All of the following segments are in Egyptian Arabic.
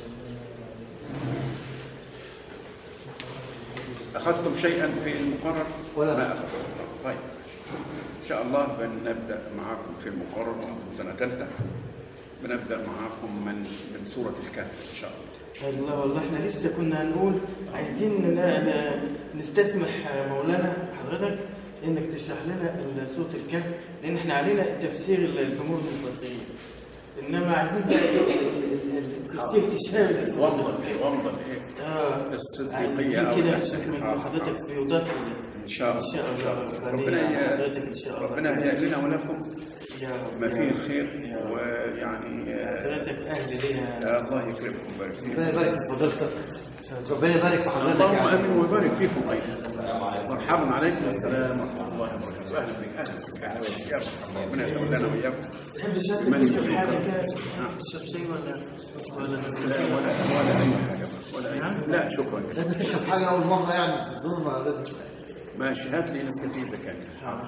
أخذتم شيئا في المقرر؟ ولا. ما أخذتم طيب إن شاء الله بنبدأ معاكم في المقرر وأنتم سنة ثالثة بنبدأ معاكم من من سورة الكهف إن شاء الله والله والله احنا لسه كنا هنقول عايزين ن- ن- نستسمح مولانا حضرتك انك تشرح لنا سورة الكهف لان احنا علينا تفسير الجمهور المصريين انما عايزين بقى إيه ال- ال- التفسير اشاري لسورة وانظر الكهف وانظر إيه اه الصديقية عايزين أو كده لا. نشوف من آه، حضرتك آه. في يوضات ال- إن شاء ان شاء الله الله ربنا ربنا ي- حضرتك ان شاء الله ربنا يهيئ لنا ولكم يا رب ما يا فيه رب. الخير يا رب. ويعني آه، حضرتك اهل ليها آه، الله يكرمكم ويبارك فيكم ربنا يبارك في فضيلتك ربنا يبارك في حضرتك اللهم يعني. امين ويبارك فيكم ايضا مرحبا عليكم السلام ورحمه الله وبركاته اهلا بك اهلا بك اهلا بك يا مرحبا. ربنا يتولانا واياكم تحب الشاب من تشرب يريد. حاجه كده تشرب شيء ولا ولا لا ولا ولا اي حاجه ولا اي لا شكرا جزيلا لازم تشرب حاجه اول مره يعني تزورنا لازم ماشي هات لي نسكافيه اذا كان حاضر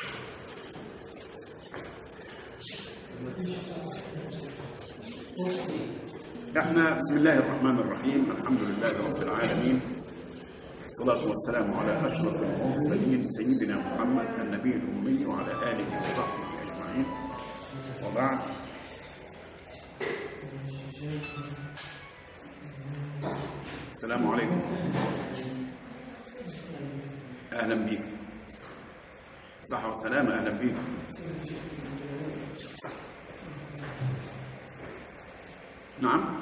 احنا بسم الله الرحمن الرحيم الحمد لله رب العالمين الصلاة والسلام على أشرف المرسلين سيدنا محمد النبي الأمي وعلى آله وصحبه أجمعين وبعد السلام عليكم أهلا بك صحة والسلامة أهلا بك نعم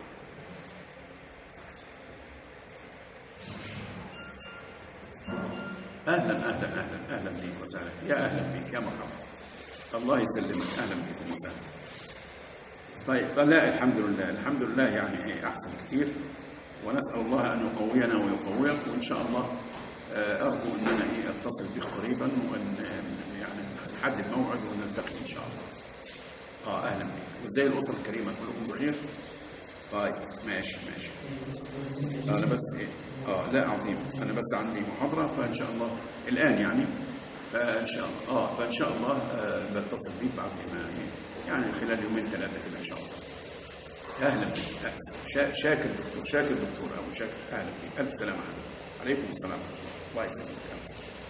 اهلا اهلا اهلا اهلا بك وسهلا يا اهلا بك يا مرحبا الله يسلمك اهلا بكم وسهلا طيب لا الحمد لله الحمد لله يعني إيه احسن كتير ونسال الله ان يقوينا ويقويك وان شاء الله آه، ارجو ان انا ايه اتصل بك قريبا وان إن يعني نحدد موعد ونلتقي ان شاء الله اه اهلا بك وازاي الاسره الكريمه كلكم بخير طيب ماشي ماشي انا بس ايه اه لا عظيم انا بس عندي محاضره فان شاء الله الان يعني فان شاء الله اه فان شاء الله آه بتصل بيك بعد ما إيه يعني خلال يومين ثلاثه كده ان شاء الله اهلا بك أهلا. شا- شاكر دكتور شاكر دكتور ابو شاكر اهلا بك الف سلامه عليكم عليكم السلام ورحمه الله الله يسلمك أهلا.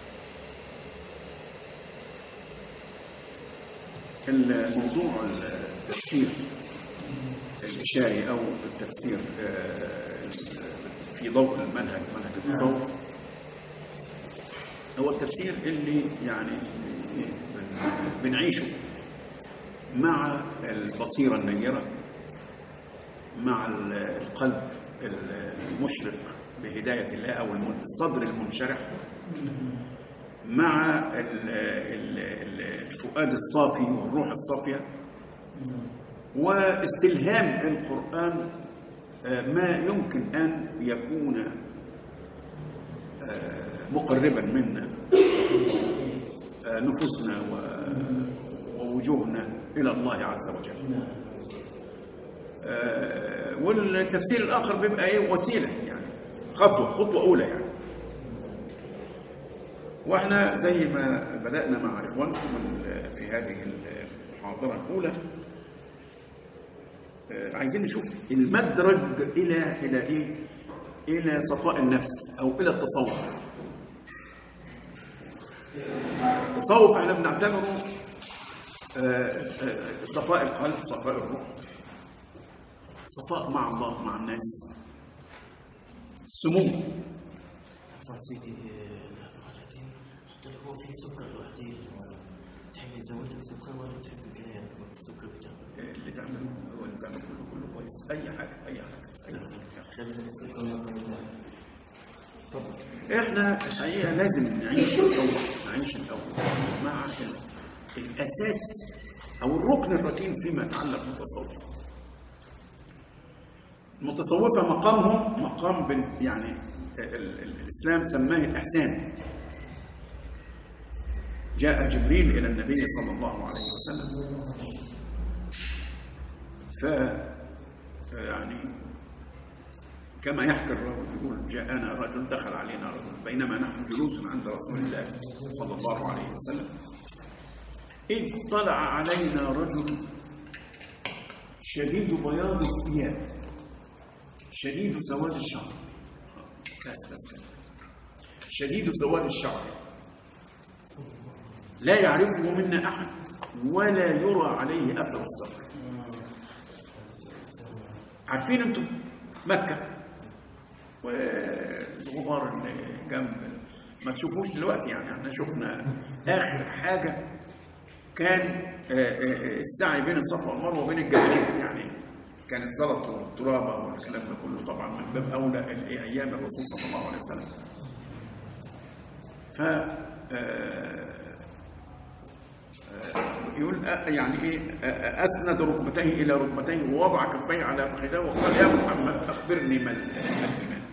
الموضوع التفسير الإشاري أو التفسير آه، في ضوء المنهج منهج التصوف هو التفسير اللي يعني بن- بنعيشه مع البصيرة النيرة مع ال- القلب المشرق بهداية الله أو الم- الصدر المنشرح مع ال- ال- ال- الفؤاد الصافي والروح الصافية واستلهام القرآن آه، ما يمكن أن يكون آه، مقربا منا آه، نفوسنا و- ووجوهنا إلى الله عز وجل آه، والتفسير الآخر بيبقى إيه وسيلة يعني خطوة خطوة أولى يعني واحنا زي ما بدأنا مع إخوانكم ال- في هذه المحاضرة الأولى آه، عايزين نشوف المدرج إلى إلى إيه؟ إلى صفاء النفس أو إلى التصوف. التصوف احنا بنعتبره آه، آه، صفاء القلب، صفاء الروح. صفاء مع الله مع الناس. سمو ارفع سيدي معلقتين حط له هو فيه سكر لوحده تحب يزود له سكر ولا تحب كده يعني السكر بتاعه اللي تعمله هو اللي تعمله كله كله كويس اي حاجه اي حاجه اي حاجه خلي السكر مرة تفضل احنا الحقيقه لازم نعيش الاول نعيش الاول مع ال- الاساس او الركن الركين فيما يتعلق بالتصوف المتصوفه مقامهم مقام بن- يعني ال- ال- الاسلام سماه الاحسان جاء جبريل الى النبي صلى الله عليه وسلم ف يعني كما يحكي الرجل يقول جاءنا رجل دخل علينا رجل بينما نحن جلوس عند رسول الله صلى الله عليه وسلم إذ طلع علينا رجل شديد بياض الثياب شديد سواد الشعر بس بس كده شديد سواد الشعر لا يعرفه منا احد ولا يرى عليه اثر السفر عارفين انتم مكه والغبار اللي جنب ما تشوفوش دلوقتي يعني احنا شفنا اخر حاجه كان آه، آه، السعي بين الصفا والمروه وبين الجبلين يعني كانت زلط والترابه والكلام ده كله طبعا من باب اولى ال- ايام الرسول صلى الله عليه وسلم ف آه، يقول آه، يعني ايه آه، اسند ركبتيه الى ركبتيه ووضع كفيه على فخذيه وقال يا محمد اخبرني ما ال- ما الايمان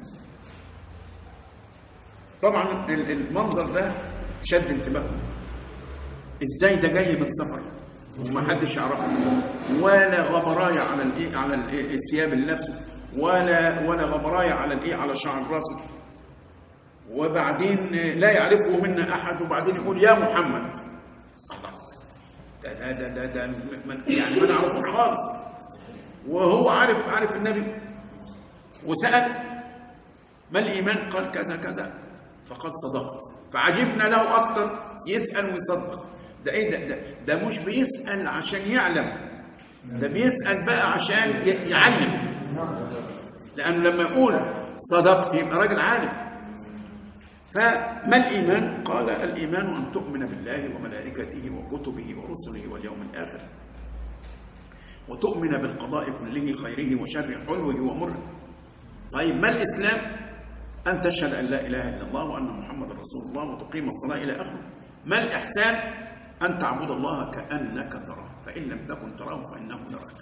طبعا ال- المنظر ده شد انتباههم ازاي ده جاي من سفر وما حدش يعرفه ولا غبرايه على الايه على الإيه الثياب اللي لابسه ولا ولا غبرايه على الايه على شعر راسه وبعدين لا يعرفه منا احد وبعدين يقول يا محمد الله ده ده ده ده, ده من- يعني ما نعرفوش خالص وهو عارف عارف النبي وسأل ما الإيمان قال كذا كذا فقال صدقت فعجبنا له أكتر يسأل ويصدق ده إيه ده, ده ده مش بيسأل عشان يعلم ده بيسأل بقى عشان ي- يعلم لأنه لما يقول صدقت يبقى راجل عالم فما الإيمان؟ قال الإيمان أن تؤمن بالله وملائكته وكتبه ورسله واليوم الآخر وتؤمن بالقضاء كله خيره وشره حلوه ومره طيب ما الإسلام؟ أن تشهد أن لا إله إلا الله وأن محمد رسول الله وتقيم الصلاة إلى آخره ما الإحسان؟ أن تعبد الله كأنك تراه فإن لم تكن تراه فإنه يراك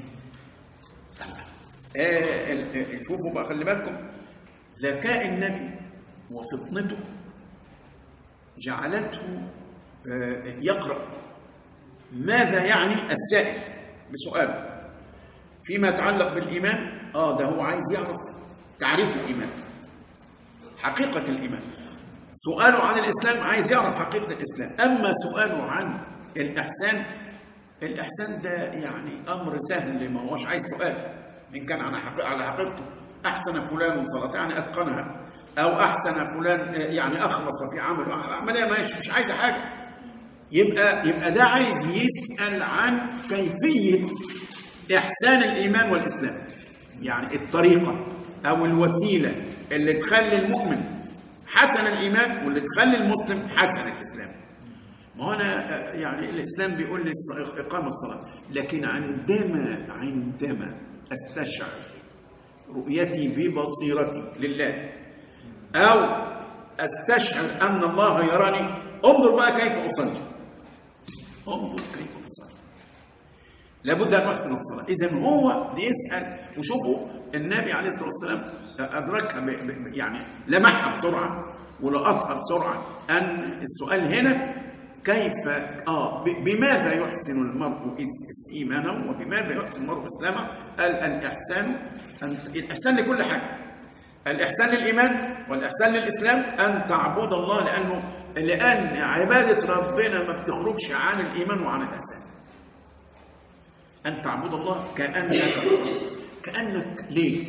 آه، ال- ال- شوفوا بقى خلي بالكم ذكاء النبي وفطنته جعلته آه، يقرأ ماذا يعني السائل بسؤال فيما يتعلق بالإيمان آه ده هو عايز يعرف تعريف الإيمان حقيقة الإيمان سؤاله عن الإسلام عايز يعرف حقيقة الإسلام أما سؤاله عن الإحسان الإحسان ده يعني أمر سهل ما هوش عايز سؤال إن كان على حقيقة على حقيقته أحسن فلان صلاة يعني أتقنها أو أحسن فلان يعني أخلص في عمله عملية ماشي مش عايزة حاجة يبقى يبقى ده عايز يسأل عن كيفية إحسان الإيمان والإسلام يعني الطريقة أو الوسيلة اللي تخلي المؤمن حسن الإيمان واللي تخلي المسلم حسن الإسلام ما هو أنا آه، يعني الإسلام بيقول لي الص- إقامة الصلاة لكن عندما عندما أستشعر رؤيتي ببصيرتي لله أو أستشعر أن الله يراني انظر بقى كيف أصلي انظر كيف أصلي لابد أن أحسن الصلاة إذا هو بيسأل وشوفوا النبي عليه الصلاة والسلام أدركها ب... ب... يعني لمحها بسرعة ولقطها بسرعة أن السؤال هنا كيف آه ب... بماذا يحسن المرء إس- إيمانه وبماذا يحسن المرء إسلامه قال الإحسان أن... الإحسان لكل حاجة الإحسان للإيمان والإحسان للإسلام أن تعبد الله لأنه لأن عبادة ربنا ما بتخرجش عن الإيمان وعن الإحسان أن تعبد الله كأنك كأنك ليه؟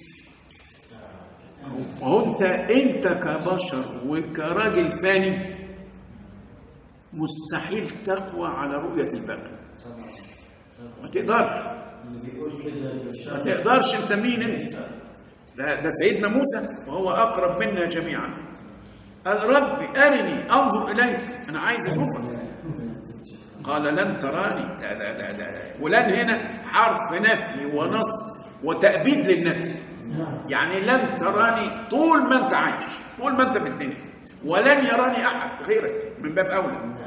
وهو أنت أنت كبشر وكراجل فاني مستحيل تقوى على رؤية الباقي ما تقدرش ما تقدرش أنت مين أنت؟ ده, ده سيدنا موسى وهو أقرب منا جميعا قال ربي أرني أنظر إليك أنا عايز أشوفك قال لن تراني لا لا لا لا ولن هنا حرف نفي ونصب وتأبيد للنفي يعني لن تراني طول ما انت عايش طول ما انت في الدنيا ولن يراني احد غيرك من باب اولى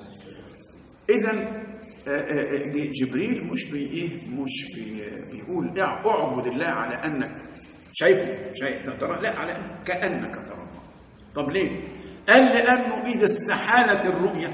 اذا جبريل مش بي ايه مش بي بيقول اع- اعبد الله على انك شايفه شايف ترى لا على كانك ترى الله طب ليه قال لانه اذا استحالت الرؤيه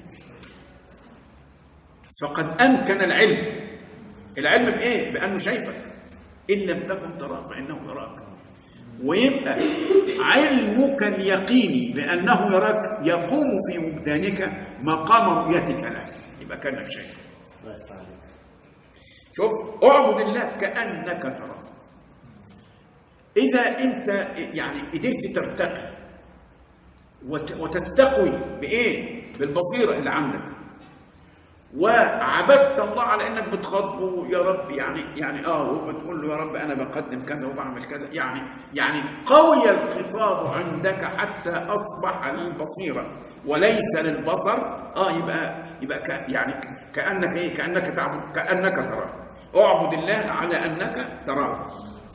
فقد أمكن العلم العلم بإيه؟ بأنه شايفك إن لم تكن تراه فإنه يراك ويبقى علمك اليقيني بأنه يراك يقوم في وجدانك مقام رؤيتك له يبقى كأنك شايف شوف اعبد الله كأنك تراه اذا انت يعني قدرت ترتقي وت- وتستقوي بايه بالبصيره اللي عندك وعبدت الله على انك بتخاطبه يا رب يعني يعني اه وبتقول له يا رب انا بقدم كذا وبعمل كذا يعني يعني قوي الخطاب عندك حتى اصبح للبصيره وليس للبصر اه يبقى يبقى ك يعني كانك ايه كانك تعبد كانك تراه اعبد الله على انك تراه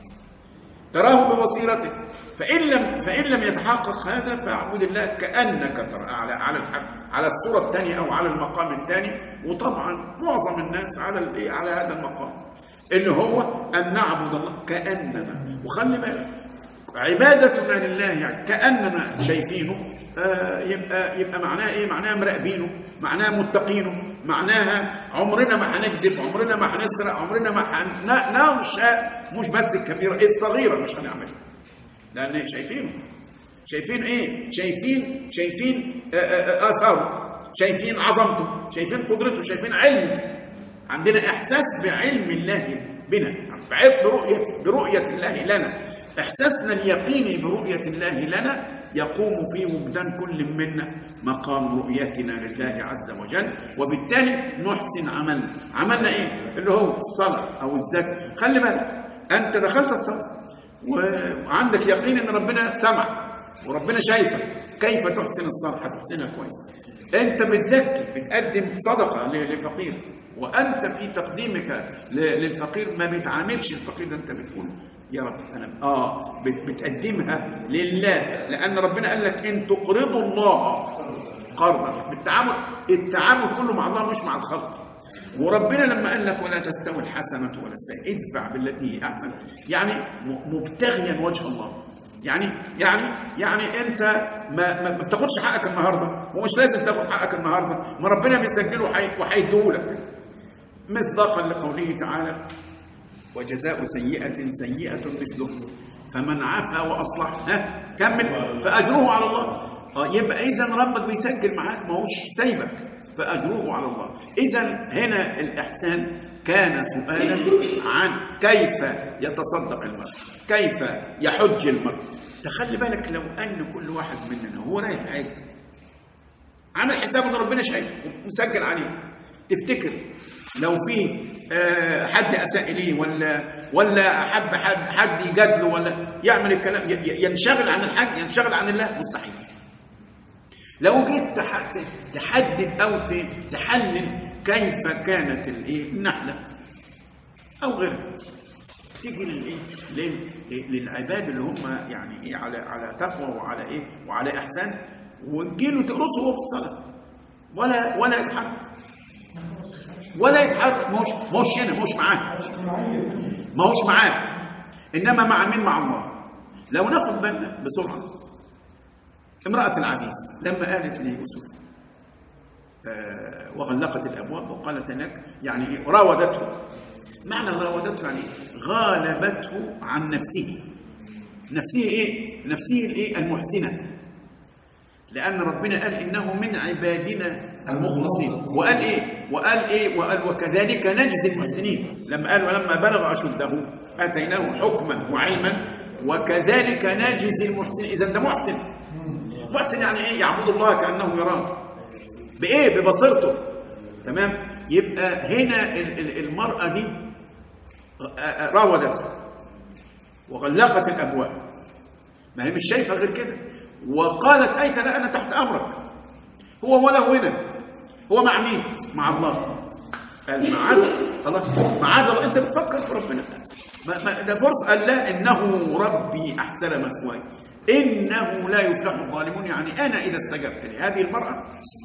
تراه ببصيرتك فإن لم فإن لم يتحقق هذا فاعبد الله كأنك ترى على على الحق على الصورة الثانية أو على المقام الثاني وطبعا معظم الناس على ال- على هذا المقام اللي هو أن نعبد الله كأننا وخلي بالك عبادتنا لله يعني كأننا شايفينه آه يبقى يبقى معناها ايه؟ معناها مراقبينه، معناها متقينه، معناها عمرنا ما هنكذب، عمرنا ما هنسرق، عمرنا ما هن مش مش بس الكبيره، الصغيره مش هنعملها. لان شايفينه شايفين ايه شايفين شايفين آه، آه، آه، اثاره شايفين عظمته شايفين قدرته شايفين علمه عندنا احساس بعلم الله بنا بعلم برؤيه برؤيه الله لنا احساسنا اليقيني برؤيه الله لنا يقوم في وجدان كل منا مقام رؤيتنا لله عز وجل وبالتالي نحسن عملنا عملنا ايه اللي هو الصلاه او الزكاه خلي بالك انت دخلت الصلاه وعندك يقين ان ربنا سمعك وربنا شايفك كيف تحسن الصالحه تحسنها كويس انت بتزكي بتقدم صدقه ل- للفقير وانت في تقديمك ل- للفقير ما بتعاملش الفقير ده انت بتقول يا رب انا اه بت- بتقدمها لله لان ربنا قال لك ان تقرضوا الله قرضا بالتعامل التعامل كله مع الله مش مع الخلق وربنا لما قال لك ولا تستوي الحسنة ولا السيئة ادفع بالتي هي أحسن يعني م- مبتغيا وجه الله يعني يعني يعني انت ما ما ما بتاخدش حقك النهارده ومش لازم تاخد حقك النهارده ما ربنا بيسجله وحي- وهيديهولك مصداقا لقوله تعالى وجزاء سيئة سيئة مثله فمن عفا وأصلح ها كمل فأجره على الله اه يبقى إذا ربك بيسجل معاك ما هوش سايبك فأجره على الله إذا هنا الإحسان كان سؤالا عن كيف يتصدق المرء كيف يحج المرء تخلي بالك لو أن كل واحد مننا هو رايح حاج عامل حساب ان ربنا شايف ومسجل عليه تفتكر لو في آه، حد اساء اليه ولا ولا حب حد حد يجادله ولا يعمل الكلام ي- ي- ينشغل عن الحج ينشغل عن الله مستحيل لو جيت تح- تحدد او ت- تحلل كيف كانت الايه النحله او غيرها تيجي للايه لل- للعباد اللي هم يعني ايه على على تقوى وعلى ايه وعلى احسان وتجيله تقرصه وهو في الصلاه ولا ولا يتحرك ولا يتحرك ما هوش ما هوش هنا ما هوش معاه ما هوش معاه انما مع مين مع الله لو ناخد بالنا بسرعه امراه العزيز لما قالت ليوسف آه، وغلقت الابواب وقالت لك يعني إيه؟ راودته معنى راودته يعني إيه؟ غالبته عن نفسه نفسه ايه نفسه الايه المحسنه لان ربنا قال انه من عبادنا المخلصين وقال ايه وقال ايه وقال وكذلك نجزي المحسنين لما قال ولما بلغ اشده اتيناه حكما وعلما وكذلك نجزي المحسنين اذا ده محسن محسن يعني ايه يعبد الله كانه يراه بايه ببصيرته تمام يبقى هنا ال- ال- المراه دي راودته وغلقت الابواب ما هي مش شايفه غير كده وقالت ايت لا انا تحت امرك هو ولا هنا هو مع مين مع الله قال معاذ الله معاذ الله انت بتفكر في ربنا ما ما ده فرصه قال لا انه ربي احسن مثواي انه لا يفلح الظالمون يعني انا اذا استجبت لهذه المراه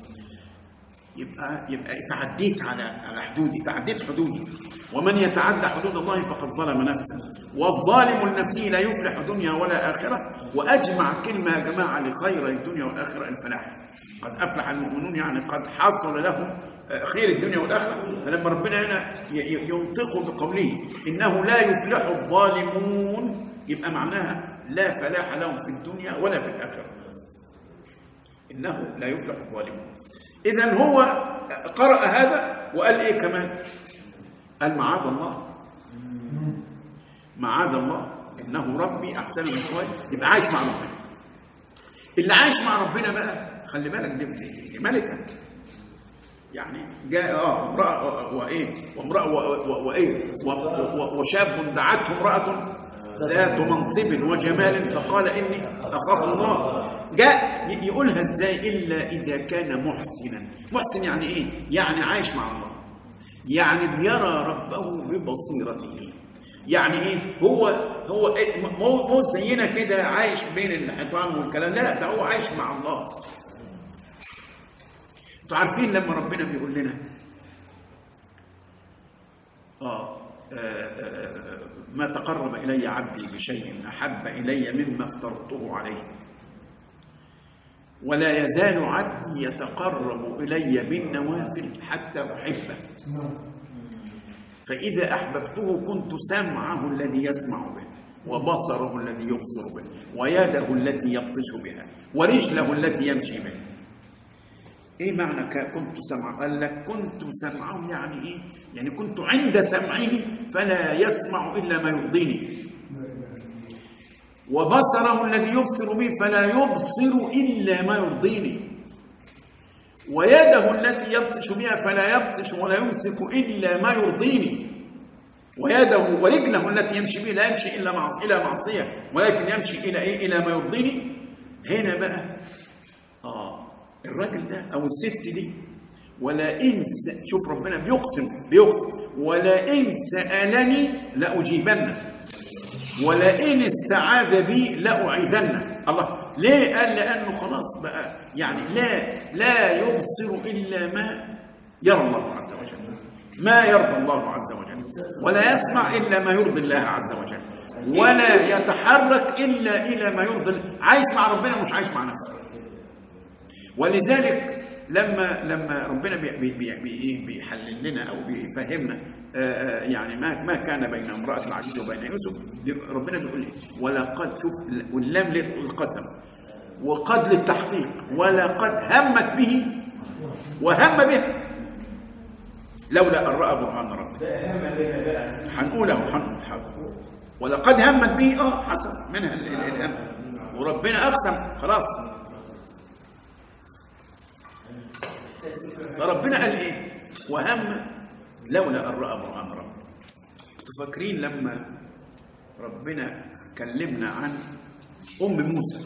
يبقى يبقى تعديت على على حدودي تعديت حدودي ومن يتعدى حدود الله فقد ظلم نفسه والظالم لنفسه لا يفلح دنيا ولا اخره واجمع كلمه يا جماعه لخير الدنيا والاخره الفلاح قد افلح المؤمنون يعني قد حصل لهم آه، خير الدنيا والاخره فلما ربنا هنا ي- ي- ينطق بقوله انه لا يفلح الظالمون يبقى معناها لا فلاح لهم في الدنيا ولا في الاخره انه لا يفلح الظالمون اذا هو قرأ هذا وقال ايه كمان قال معاذ الله معاذ الله انه ربي احسن من مثواي يبقى عايش مع ربنا اللي عايش مع ربنا بقى خلي بالك دي, دي ملكه يعني جاء اه امراه وايه وامراه و- و- وايه و- و- وشاب دعته امراه ذات منصب وجمال فقال اني اخاف الله جاء ي- يقولها ازاي الا اذا كان محسنا محسن يعني ايه يعني عايش مع الله يعني بيرى ربه ببصيرته يعني ايه هو هو إيه مو مو زينا كده عايش بين الحيطان والكلام لا ده هو عايش مع الله انتوا عارفين لما ربنا بيقول لنا آه آه، آه، ما تقرب إلي عبدي بشيء أحب إلي مما افترضته عليه ولا يزال عبدي يتقرب إلي بالنوافل حتى أحبه فإذا أحببته كنت سمعه الذي يسمع به وبصره الذي يبصر به ويده التي يبطش بها ورجله التي يمشي بها ايه معنى ك- كنت سمعه قال لك كنت سمعه يعني ايه يعني كنت عند سمعه فلا يسمع الا ما يرضيني وبصره الذي يبصر به فلا يبصر الا ما يرضيني ويده التي يبطش بها فلا يبطش ولا يمسك الا ما يرضيني ويده ورجله التي يمشي بها لا يمشي الا مع الى معصيه ولكن يمشي الى ايه الى ما يرضيني هنا بقى اه الراجل ده او الست دي ولا ان س- شوف ربنا بيقسم بيقسم ولا ان سالني لاجيبنه ولا ان استعاذ بي لاعيذنه الله ليه قال لانه خلاص بقى يعني لا لا يبصر الا ما يرى الله عز وجل ما يرضى الله عز وجل ولا يسمع الا ما يرضي الله عز وجل ولا يتحرك الا الى ما يرضي عايش مع ربنا مش عايش مع نفسه ولذلك لما لما ربنا بي بي بي بي إيه بيحلل لنا او بيفهمنا آه، آه، يعني ما ما كان بين امراه العزيز وبين يوسف بي- ربنا بيقول ايه ولقد شوف واللام للقسم وقد للتحقيق ولقد همت به وهم به لولا ان راى برهان ربه ده اهم بها بقى هنقوله هنقول حاضر ولقد همت به اه حصل منها ال- ال- الهم وربنا اقسم خلاص فربنا قال ايه وهم لولا ان راى برهان ربه انتوا فاكرين لما ربنا كلمنا عن ام موسى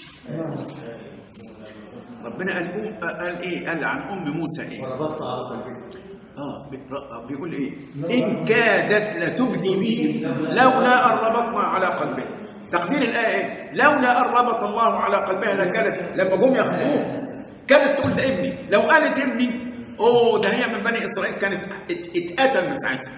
ربنا قال أم قال ايه قال عن ام موسى ايه وربطت على قلبي اه بيقرأ- بيقول ايه ان كادت لتبدي به لولا ان ربطنا على قلبه تقدير الايه ايه لولا ان ربط الله على قلبها لكانت لما جم ياخدوه كانت تقول ده ابني لو قالت ابني اوه ده هي من بني اسرائيل كانت ات- اتقتل من ساعتها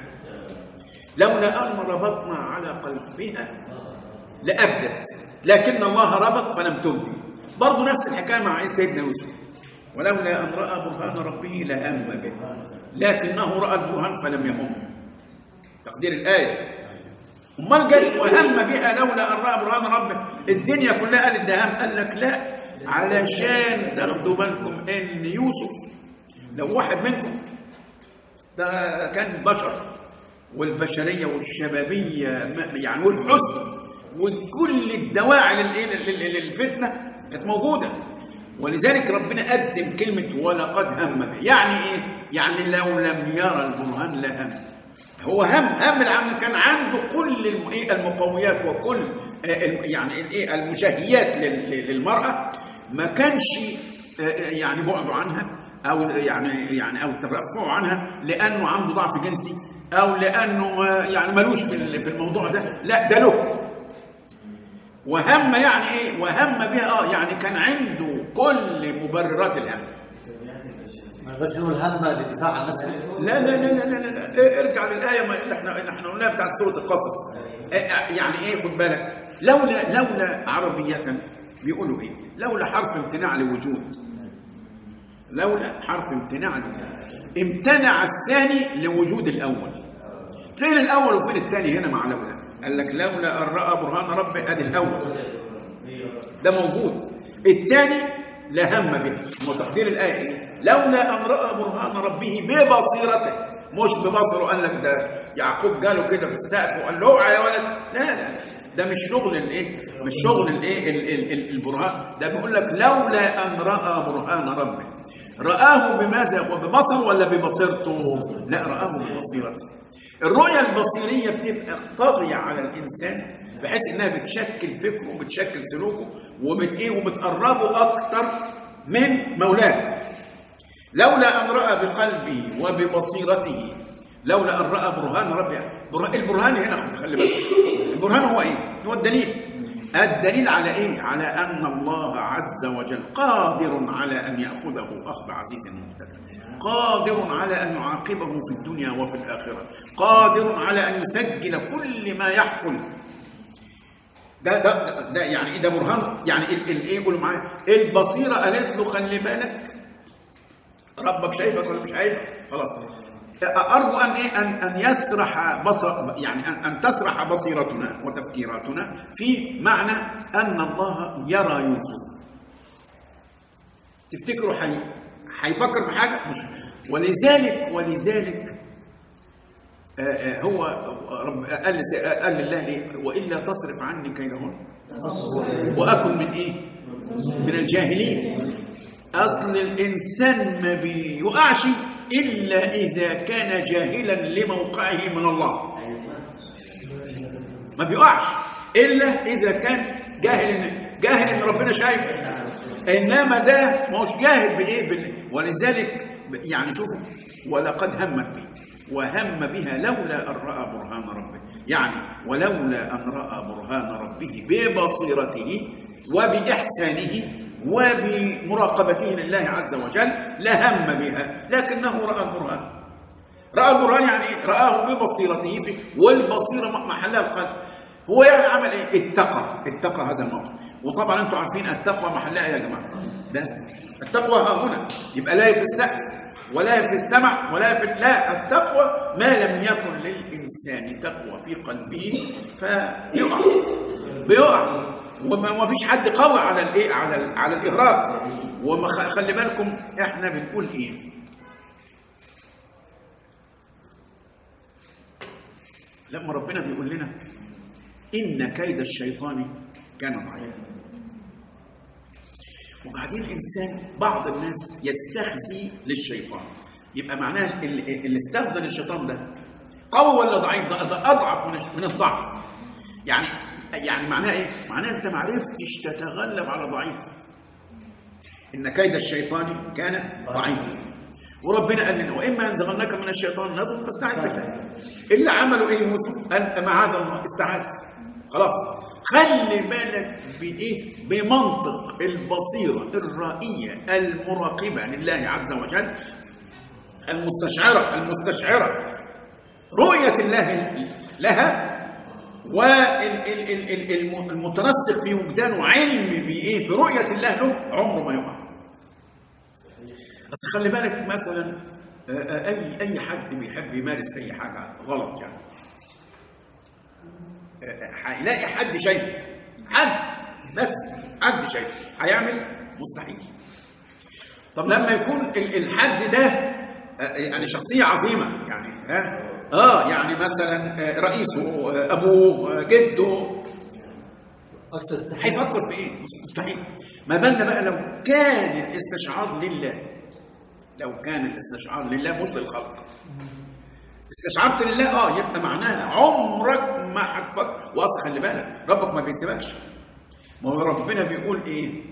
لولا ان ربطنا على قلبها لابدت لكن الله ربط فلم تبدي برضه نفس الحكايه مع سيدنا يوسف ولولا ان راى برهان ربه لهم به لكنه راى البرهان فلم يهم تقدير الايه امال جاي وهم بها لولا ان راى برهان ربه الدنيا كلها قالت ده هم قال لك لا علشان تاخدوا بالكم ان يوسف لو واحد منكم ده كان بشر والبشريه والشبابيه ما- يعني والحزن وكل الدواعي للإيه؟ لل- لل- للفتنه كانت موجوده ولذلك ربنا قدم كلمه ولقد هم به يعني ايه؟ يعني لو لم يرى البرهان لهم هو هم هم العمل كان عنده كل الم- إيه المقويات وكل آه، الم- يعني الايه المشهيات لل- لل- للمراه ما كانش آه، آه، يعني بعده عنها او يعني يعني او ترفعه عنها لانه عنده ضعف جنسي او لانه آه، يعني ملوش في ال- في الموضوع ده لا ده له وهم يعني ايه وهم بها اه يعني كان عنده كل مبررات الهم ما نقدرش نقول هم للدفاع عن نفسه لا لا لا لا لا, لا, لا. إيه ارجع للايه ما اللي احنا اللي احنا قلناها بتاعت سوره القصص إيه يعني ايه خد بالك لولا لولا عربيه بيقولوا ايه لولا حرف امتناع لوجود لولا حرف امتناع لوجود امتنع الثاني لوجود الاول فين الاول وفين الثاني هنا مع لولا قال لك لولا ان راى برهان ربه ادي الاول ده موجود الثاني لهم به وتقدير الآية إيه؟ لولا أن رأى برهان ربه ببصيرته مش ببصره قال لك ده يعقوب جاله كده في السقف وقال له اوعى يا ولد لا لا ده مش شغل الايه مش شغل الايه ال- ال- ال- البرهان ده بيقول لك لولا ان راى برهان ربه رآه بماذا وببصر ولا ببصيرته لا رآه ببصيرته الرؤية البصيرية بتبقى طاغية على الإنسان بحيث إنها بتشكل فكره وبتشكل سلوكه وبت إيه وبتقربه أكتر من مولاه لولا أن رأى بقلبه وببصيرته لولا أن رأى برهان ربه برهان البرهان هنا خلي بالك البرهان هو إيه؟ هو الدليل الدليل على إيه؟ على أن الله عز وجل قادر على أن يأخذه أخذ عزيز مقتدر قادر على أن يعاقبه في الدنيا وفي الآخرة قادر على أن يسجل كل ما يحصل ده ده ده, ده يعني ايه ده برهان يعني ال- ال- ايه قولوا معايا البصيره قالت له خلي بالك ربك شايفك ولا مش شايفك خلاص ارجو ان ايه ان ان يسرح بصر يعني ان, أن تسرح بصيرتنا وتفكيراتنا في معنى ان الله يرى يوسف تفتكروا حي هيفكر بحاجه مش ولذلك ولذلك آه، آه، هو رب قال قال لله ايه والا تصرف عني كيدهن واكن من ايه من الجاهلين اصل الانسان ما بيقعش الا اذا كان جاهلا لموقعه من الله ما بيقعش الا اذا كان جاهل ان جاهل ان ربنا شايفه انما ده ما هوش جاهل بايه بال... ولذلك ب- يعني شوفوا ولقد همت به وهم بها لولا ان راى برهان ربه يعني ولولا ان راى برهان ربه ببصيرته وباحسانه وبمراقبته لله عز وجل لهم بها لكنه راى البرهان راى البرهان يعني ايه راه ببصيرته والبصيره محلها القلب هو يعني عمل ايه اتقى اتقى هذا الموقف وطبعا انتم عارفين التقوى محلها إيه يا جماعه بس التقوى ها هنا يبقى لا في السقف ولا في السمع ولا في لا التقوى ما لم يكن للانسان تقوى في قلبه فيقع بيقع وما ما فيش حد قوي على الايه على ال- على الاغراء وما خ- خلي بالكم احنا بنقول ايه لما ربنا بيقول لنا إن كيد الشيطان كان ضعيفا وبعدين الإنسان بعض الناس يستخزي للشيطان يبقى معناه اللي اللي استخزى للشيطان ده قوي ولا ضعيف ده ده أضعف من من الضعف يعني يعني معناه إيه؟ معناه أنت ما عرفتش تتغلب على ضعيف إن كيد الشيطان كان ضعيفا وربنا قال لنا واما ينزغنك من الشيطان نزغ فاستعذ بالله اللي عملوا ايه يوسف قال معاذ الله استعاذ خلاص خلي بالك بايه بمنطق البصيره الرائيه المراقبه لله عز وجل المستشعره المستشعره رؤيه الله لها والمترسخ في وجدانه علم بايه برؤيه الله له عمره ما يقع بس خلي بالك مثلا آه، آه، اي اي حد بيحب يمارس اي حاجه غلط يعني آه، آه، هيلاقي حد شايف حد بس حد شايف هيعمل مستحيل طب لما يكون ال- الحد ده آه، يعني شخصيه عظيمه يعني ها اه يعني مثلا آه، رئيسه آه، ابوه آه، جده اكثر استحقاق هيفكر في ايه؟ مستحيل ما بالنا بقى لو كان الاستشعار لله لو كان الاستشعار لله مش للخلق استشعرت لله اه يبقى معناها عمرك ما هتفكر واصل خلي بالك ربك ما بيسيبكش ما هو ربنا بيقول ايه؟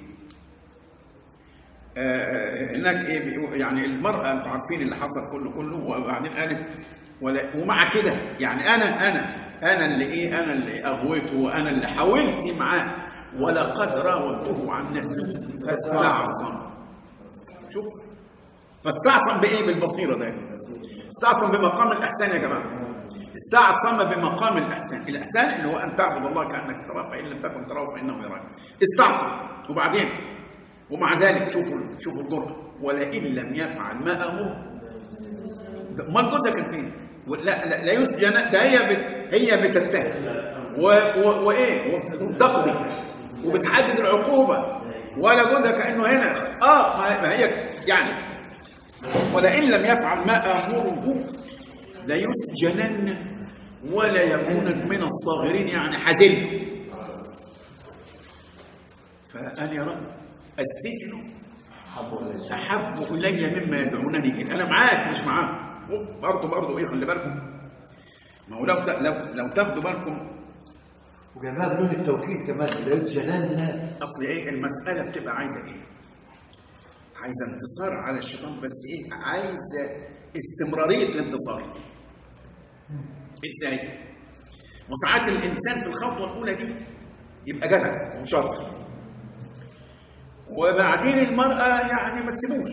آه هناك ايه بيقول يعني المراه انتوا عارفين اللي حصل كله كله وبعدين قالت ولا ومع كده يعني انا انا انا اللي ايه انا اللي اغويته وانا اللي حاولت معاه ولقد راودته عن نفسه فاستعصم شوف فاستعصم بايه بالبصيره ده استعصم بمقام الاحسان يا جماعه استعصم بمقام الاحسان الاحسان اللي هو ان تعبد الله كانك تراه فان لم تكن تراه فانه يراك استعصم وبعدين ومع ذلك شوفوا شوفوا الجرأة ولئن لم يفعل ما امره ده- امال جوزها كان فين؟ لا لا, لا يسجن ده هي بت هي بتتهم و- و- وايه وبتقضي وبتحدد العقوبه ولا جوزها كانه هنا اه ما ما هي يعني ولئن لم يفعل ما امره ليسجنن ولا يكون من الصاغرين يعني حزن فقال يا رب السجن حبوا إليه احب الي مما يدعونني اليه انا معاك مش معاك برضه برضه ايه خلي بالكم ما هو لو ت- لو لو تاخدوا بالكم وجابها بنون التوكيد كمان لا يسجنن اصل ايه المساله بتبقى عايزه ايه عايزه انتصار على الشيطان بس ايه عايزه استمراريه الانتصار ازاي وساعات الانسان في الخطوه الاولى دي يبقى جدع وشاطر وبعدين المراه يعني ما تسيبوش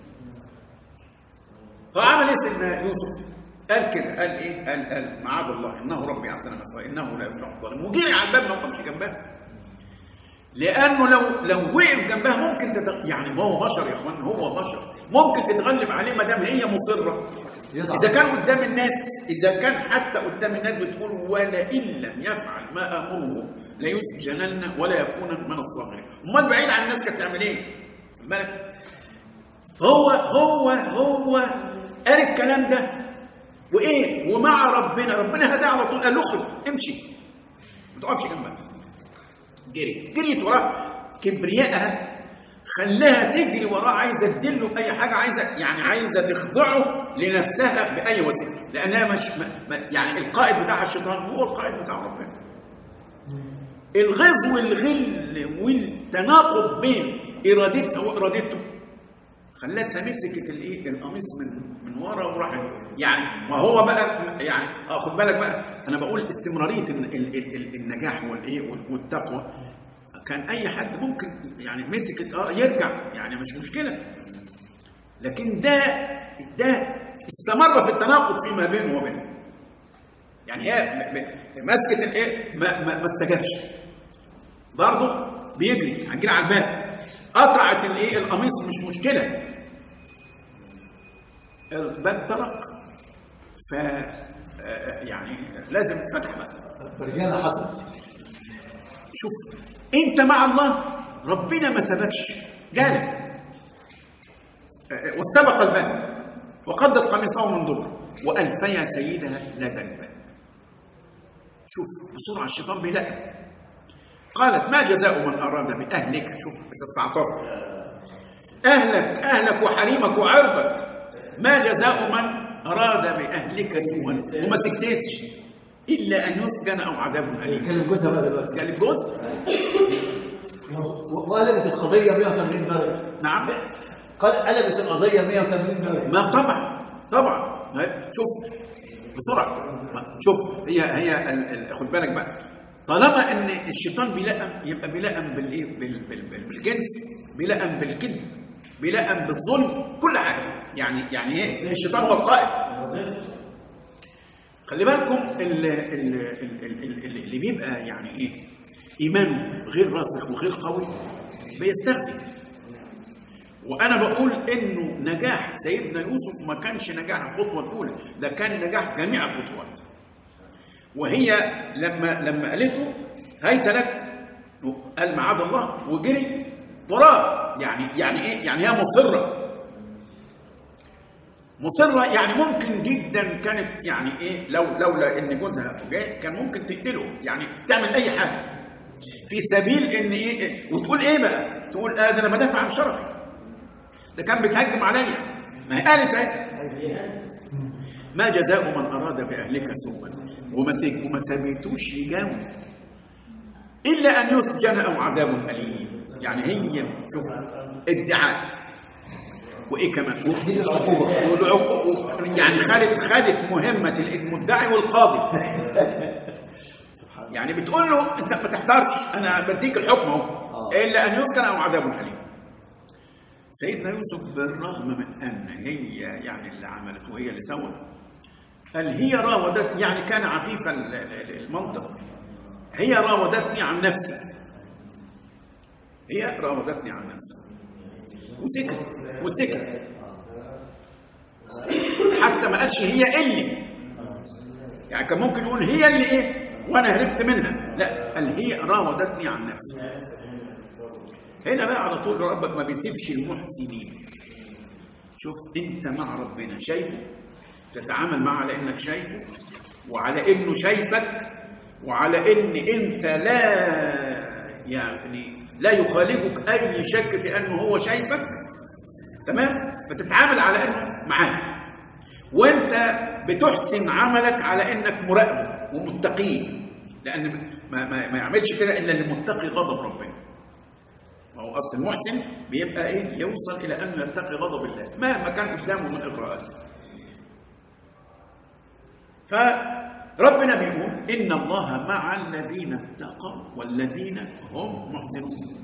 فعمل ايه سيدنا يوسف قال كده قال ايه قال قال معاذ الله انه ربي احسن مثواي انه لا يفلح الظالم وجري على الباب ما وقفش جنبها لانه لو لو وقف جنبها ممكن تت... يعني ما هو بشر يا اخوان هو بشر ممكن تتغلب عليه ما دام هي مصره يضعف. اذا كان قدام الناس اذا كان حتى قدام الناس بتقول ولئن لم يفعل ما امره ليسجنن ولا يكون من الصاغرين امال بعيد عن الناس كانت تعمل ايه خد بالك هو هو هو قال الكلام ده وايه ومع ربنا ربنا هداه على طول قال له اخرج امشي ما تقفش جنبها جري جريت وراه كبريائها خلاها تجري وراه عايزه تذله باي حاجه عايزه يعني عايزه تخضعه لنفسها باي وسيله لانها مش ما ما- يعني القائد بتاعها الشيطان هو القائد بتاع ربنا الغيظ والغل والتناقض بين ارادتها وارادته خلتها مسكت الايه القميص من من ورا وراحت يعني ما هو بقى يعني اه خد بالك بقى انا بقول استمراريه ال- ال- ال- ال- النجاح والايه وال- والتقوى كان اي حد ممكن يعني مسكت اه يرجع يعني مش مشكله لكن ده ده استمر في التناقض فيما بينه وبينه يعني هي م- م- مسكت الايه ما, ما, ما استجابش برضه بيجري هنجري على الباب قطعت الايه القميص مش مشكله الباب طرق ف آه، يعني لازم تفتح بقى فرجانة حصل شوف انت مع الله ربنا ما سبكش جالك آه، واستبق الباب وقدت قميصه من دبر والفيا سيدها لدى الباب شوف بسرعه الشيطان بيلاقي قالت ما جزاء من اراد باهلك شوف بتستعطف اهلك اهلك وحريمك وعرضك ما جزاء من اراد باهلك سوءا وما سكتتش الا ان يسجن او عذاب اليم يتكلم جوزها بقى دلوقتي قال الجوز وقلبت القضية 180 درجة نعم قال قلبت القضية 180 درجة ما طبعا طبعا هاي، شوف بسرعه ما- شوف هي هي ال- ال- خد بالك بقى طالما ان الشيطان بيلقم يبقى بيلقم بالايه بال- بال- بال- بالجنس بيلقم بالكذب بيلقم بالظلم كل حاجه يعني يعني ايه الشيطان هو القائد خلي بالكم ال- ال- ال- ال- ال- اللي بيبقى يعني ايه ايمانه غير راسخ وغير قوي بيستهزئ وانا بقول انه نجاح سيدنا يوسف ما كانش نجاح الخطوه الاولى ده كان نجاح جميع الخطوات وهي لما لما قالته هيت لك قال معاذ الله وجري وراه يعني يعني ايه يعني هي مصره مصره يعني ممكن جدا كانت يعني ايه لو لولا ان جوزها جاي كان ممكن تقتله يعني تعمل اي حاجه في سبيل ان ايه وتقول ايه بقى تقول اه ده انا بدافع عن شرفي ده كان بيتهجم عليا ما هي قالت اهي ما جزاء من اراد باهلك سوءا وما سيك وما سابيتوش يجاوب الا ان يسجن او عذاب اليم يعني هي شوف ادعاء وايه كمان دي العقوبة والعقوبة يعني خدت خدت مهمه المدعي والقاضي يعني بتقول له انت ما تحتارش انا بديك الحكم اهو آه. الا ان يسكن او عذاب اليم سيدنا يوسف بالرغم من ان هي يعني اللي عملت وهي اللي سوت قال هي راودتني يعني كان عفيف ال- ال- المنطق هي راودتني عن نفسي هي راودتني عن نفسي وسكت وسكت حتى ما قالش هي اللي يعني كان ممكن يقول هي اللي ايه وانا هربت منها لا قال هي راودتني عن نفسي هنا بقى على طول ربك ما بيسيبش المحسنين شوف انت مع ربنا شايفه تتعامل معه على انك شايفه وعلى انه شايفك وعلى ان انت لا يعني لا يخالجك اي شك في انه هو شايفك تمام فتتعامل على انه معاك وانت بتحسن عملك على انك مراقبه ومتقيه لان ما, ما, ما يعملش كده الا اللي متقي غضب ربنا ما هو اصل المحسن بيبقى ايه يوصل الى انه يتقي غضب الله مهما كان قدامه من اغراءات فربنا بيقول ان الله مع الذين اتقوا والذين هم محسنون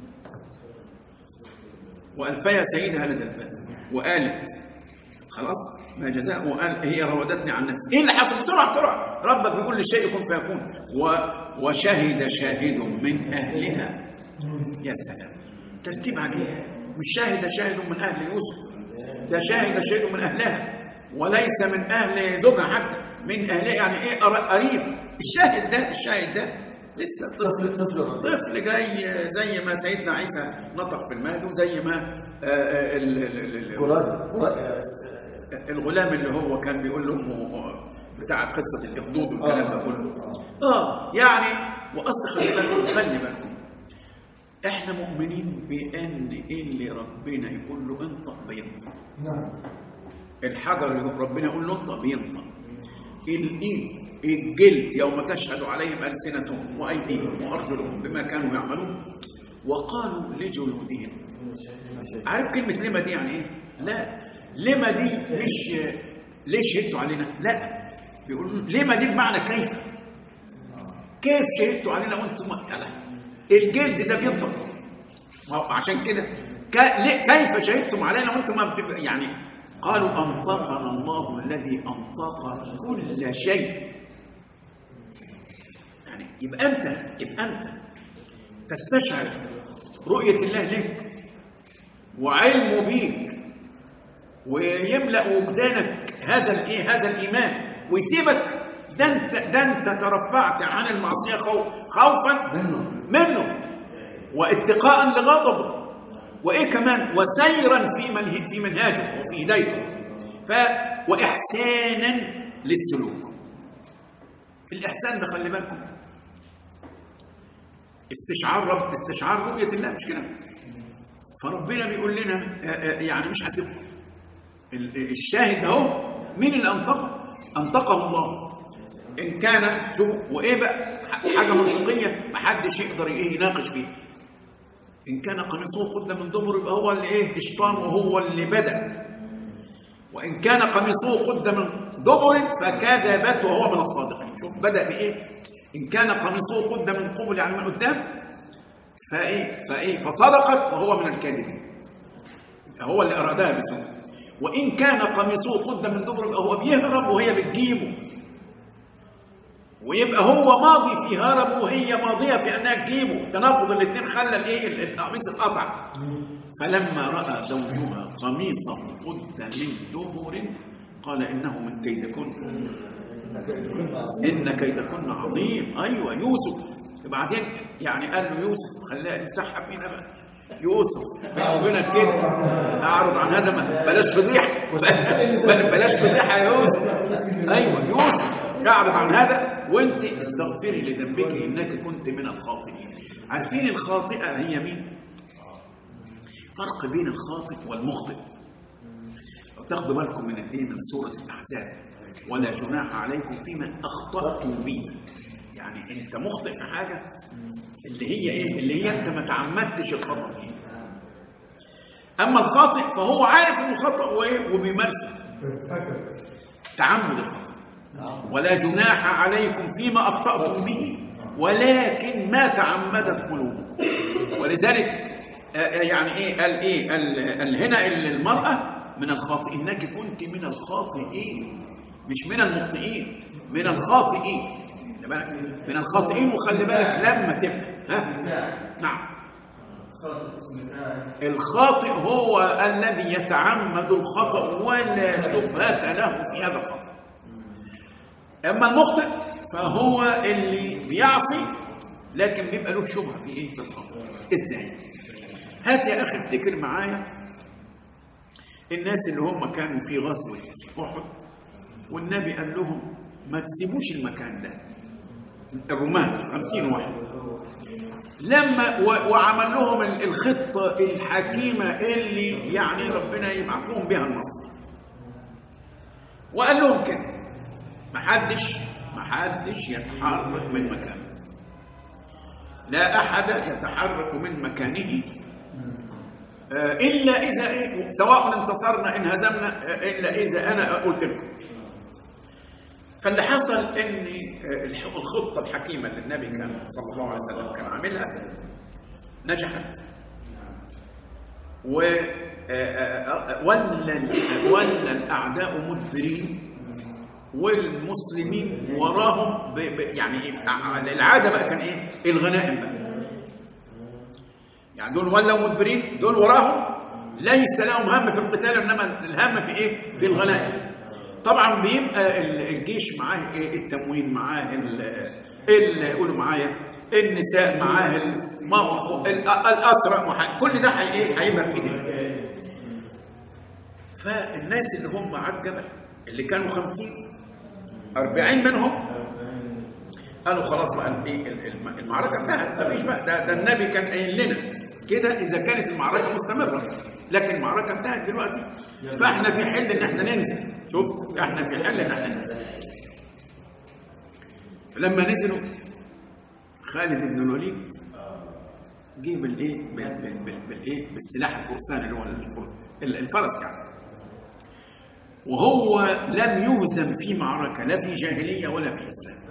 والفيا سيدها لدى الباب وقالت خلاص ما جزاء وقال هي راودتني عن نفسي ايه اللي حصل بسرعه بسرعه ربك بيقول للشيء كن فيكون و... وشهد شاهد من اهلها يا سلام ترتيب عجيب مش شاهد شاهد من اهل يوسف ده شاهد شاهد من اهلها وليس من اهل زوجها حتى من اهلها يعني ايه قر- قريب الشاهد ده الشاهد ده لسه طفل طفل طفل رضيع. طفل جاي زي ما سيدنا عيسى نطق في المهد وزي ما آه، آه، ال- ال- ال- ال- مراد مراد الغلام اللي هو كان بيقول لامه بتاع قصه الاخدود والكلام ده كله اه يعني واصل خلي بالكم خلي بالكم احنا مؤمنين بان اللي ربنا يقول له انطق بينطق نعم الحجر اللي ربنا يقول له انطق بينطق الايد الجلد يوم تشهد عليهم السنتهم وايديهم وارجلهم بما كانوا يعملون وقالوا لجلودهم عارف كلمة لما دي يعني ايه؟ لا لما دي مش ليه شهدتوا علينا؟ لا بيقولوا لما دي بمعنى كيف؟ كيف شهدتوا علينا وانتم لا الجلد ده بينطق ما هو عشان كده ك- ليه- كيف شهدتم علينا وانتم ما بتبقى يعني قالوا انطقنا الله الذي انطق كل شيء يعني يبقى انت يبقى انت تستشعر رؤية الله لك وعلمه بيك ويملأ وجدانك هذا الايه هذا الايمان ويسيبك ده انت ده انت ترفعت عن المعصيه خوف خوفا منه منه واتقاء لغضبه وايه كمان وسيرا في من في منهاجه وفي هدايته ف واحسانا للسلوك الاحسان ده خلي بالكم استشعار رب استشعار رؤيه الله مش كده فربنا بيقول لنا آه، آه، يعني مش هسيبكم ال- الشاهد اهو مين اللي انطقه؟ انطقه الله ان كان شوفوا وايه بقى حاجه منطقيه محدش يقدر ايه يناقش فيها ان كان قميصه قد من دبر يبقى هو اللي ايه الشيطان وهو اللي بدا وان كان قميصه قد من دبر فكذبت وهو من الصادقين شوف بدا بايه ان كان قميصه قد من قبل يعني من قدام فايه فايه فصدقت وهو من الكاذبين هو اللي ارادها بسوء وان كان قميصه قد من دبر يبقى هو بيهرب وهي بتجيبه ويبقى هو ماضي في هرب وهي ماضيه في انها تجيبه تناقض الاثنين خلى الايه ال- القميص اتقطع فلما راى زوجها قميصه قد من دبر قال انه من كيدكن ان كيدكن عظيم ايوه يوسف وبعدين يعني قال له يوسف خلاه ينسحب هنا بقى يوسف بينه وبينك كده اعرض عن هذا ما- بلاش فضيحه بل- بلاش فضيحه يا يوسف ايوه يوسف اعرض عن هذا وانت استغفري لذنبك انك كنت من الخاطئين عارفين الخاطئه هي مين فرق بين الخاطئ والمخطئ لو تاخدوا بالكم من الايه من سوره الاحزاب ولا جناح عليكم فيما اخطاتم به يعني انت مخطئ في حاجه اللي هي ايه اللي هي انت ما تعمدتش الخطا فيه اما الخاطئ فهو عارف انه خطا وايه وبيمارسه تعمد الخطا ولا جناح عليكم فيما اخطاتم به ولكن ما تعمدت قلوبكم ولذلك آه، آه، يعني ايه قال ايه قال قال هنا ال- المراه من الخاطئين انك كنت من الخاطئين مش من المخطئين من الخاطئين خلي بالك؟ من الخاطئين وخلي بالك لما تبقى ها نعم الخاطئ هو الذي يتعمد الخطأ ولا شبهة له في هذا الخطأ أما المخطئ فهو اللي بيعصي لكن بيبقى له شبهة في إيه في الخطأ إزاي؟ هات يا أخي افتكر معايا الناس اللي هم كانوا في غزوة أحد والنبي قال لهم ما تسيبوش المكان ده الرومان خمسين واحد لما و- وعمل لهم ال- الخطه الحكيمه اللي يعني ربنا يبعث لهم بها النصر وقال لهم كده محدش محدش يتحرك من مكانه لا احد يتحرك من مكانه آه، الا اذا إيه سواء انتصرنا ان هزمنا آه، الا اذا انا قلت لكم فاللي حصل ان آه، الح- الخطه الحكيمه اللي النبي كان صلى الله عليه وسلم كان عاملها نجحت و آه، آه، آه، ولى ولى الاعداء مدبرين والمسلمين وراهم ب... ب... يعني إيه؟ ع- العاده بقى كان ايه؟ الغنائم بقى يعني دول ولوا مدبرين دول وراهم ليس لهم هم في القتال انما الهم في ايه؟ في الغنائم طبعا بيبقى ال- الجيش معاه ايه؟ التموين معاه ال... ال... قولوا معايا النساء معاه الم... ال- الاسرى معاه كل ده هي- ايه؟ هيبقى في ايديه فالناس اللي هم على الجبل اللي كانوا خمسين أربعين منهم قالوا خلاص بقى الايه الم- المعركه انتهت مفيش بقى ده, ده النبي كان قايل لنا كده اذا كانت المعركه مستمره لكن المعركه انتهت دلوقتي فاحنا في حل ان احنا ننزل شوف احنا في حل ان احنا ننزل لما نزلوا خالد بن الوليد جه بالايه بال- بال- بال- بالايه بالسلاح الفرسان اللي هو الفر- ال- الفرس يعني وهو لم يهزم في معركه لا في جاهليه ولا في اسلام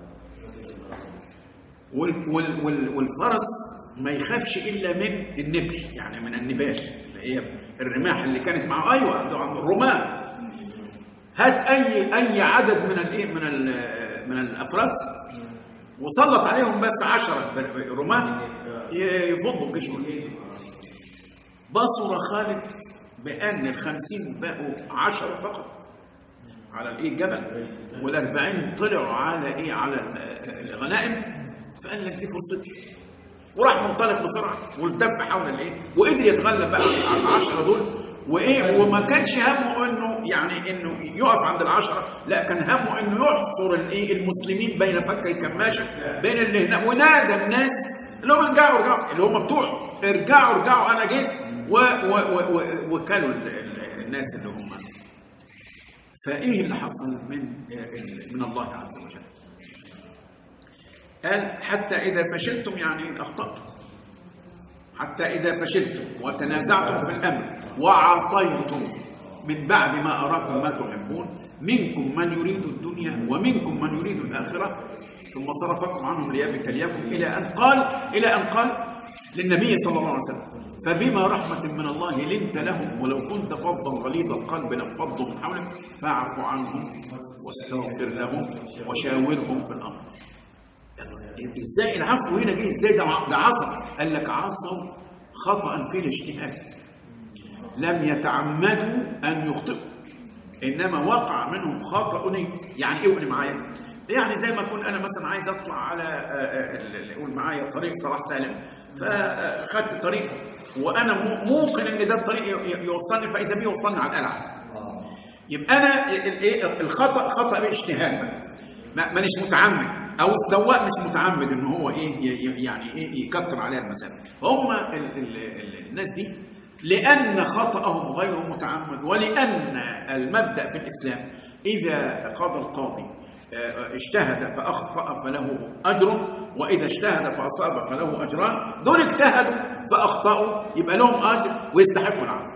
وال وال وال والفرس ما يخافش الا من النبل يعني من النبال اللي هي الرماح اللي كانت معه ايوه ده عند الرماه هات اي اي عدد من الايه من ال- من الافراس وسلط عليهم بس 10 رماه يفضوا الجيش كله. بصر خالد بان الخمسين بقوا 10 فقط على الايه الجبل والأربعين طلعوا على ايه على ال- الغنائم فقال لك دي فرصتي وراح منطلق بسرعه والتف حول الايه وقدر يتغلب بقى على العشره دول وايه وما كانش همه انه يعني انه يقف عند العشره لا كان همه انه يحصر الايه المسلمين بين فكي كماشه بين اللي هنا ونادى الناس اللي هم ارجعوا ارجعوا اللي هم بتوعه ارجعوا ارجعوا انا جيت و- و- و- و- وكلوا ال- ال- الناس اللي هم فايه اللي حصل من من الله عز وجل قال حتى اذا فشلتم يعني اخطاتم حتى اذا فشلتم وتنازعتم في الامر وعصيتم من بعد ما اراكم ما تحبون منكم من يريد الدنيا ومنكم من يريد الاخره ثم صرفكم عنهم ليبتليكم الى ان قال الى ان قال للنبي صلى الله عليه وسلم فبما رحمة من الله لنت لهم ولو كنت فظا غليظ القلب لانفضوا من حولك فاعف عنهم واستغفر لهم وشاورهم في الامر ازاي العفو هنا جه ازاي ده ع- ده عصى قال لك عصوا خطا في الاجتهاد لم يتعمدوا ان يخطئوا انما وقع منهم خطا يعني ايه قول معايا يعني زي ما اكون انا مثلا عايز اطلع على آه، آه، اللي يقول معايا طريق صلاح سالم فخدت طريق وانا مو- موقن ان ده الطريق ي- ي- يوصلني فاذا بيه يوصلني على القلعه يبقى انا ال- ايه الخطا خطا باجتهاد بقى ما- مانيش متعمد او السواق مش متعمد ان هو ايه ي- ي- يعني ايه يكتر عليها المسافه هم ال- ال- ال- الناس دي لان خطاهم غير متعمد ولان المبدا في الاسلام اذا قضى القاضي آه، اجتهد فاخطا فله اجر واذا اجتهد فاصاب فله اجران دول اجتهدوا فاخطاوا يبقى لهم اجر ويستحقوا العفو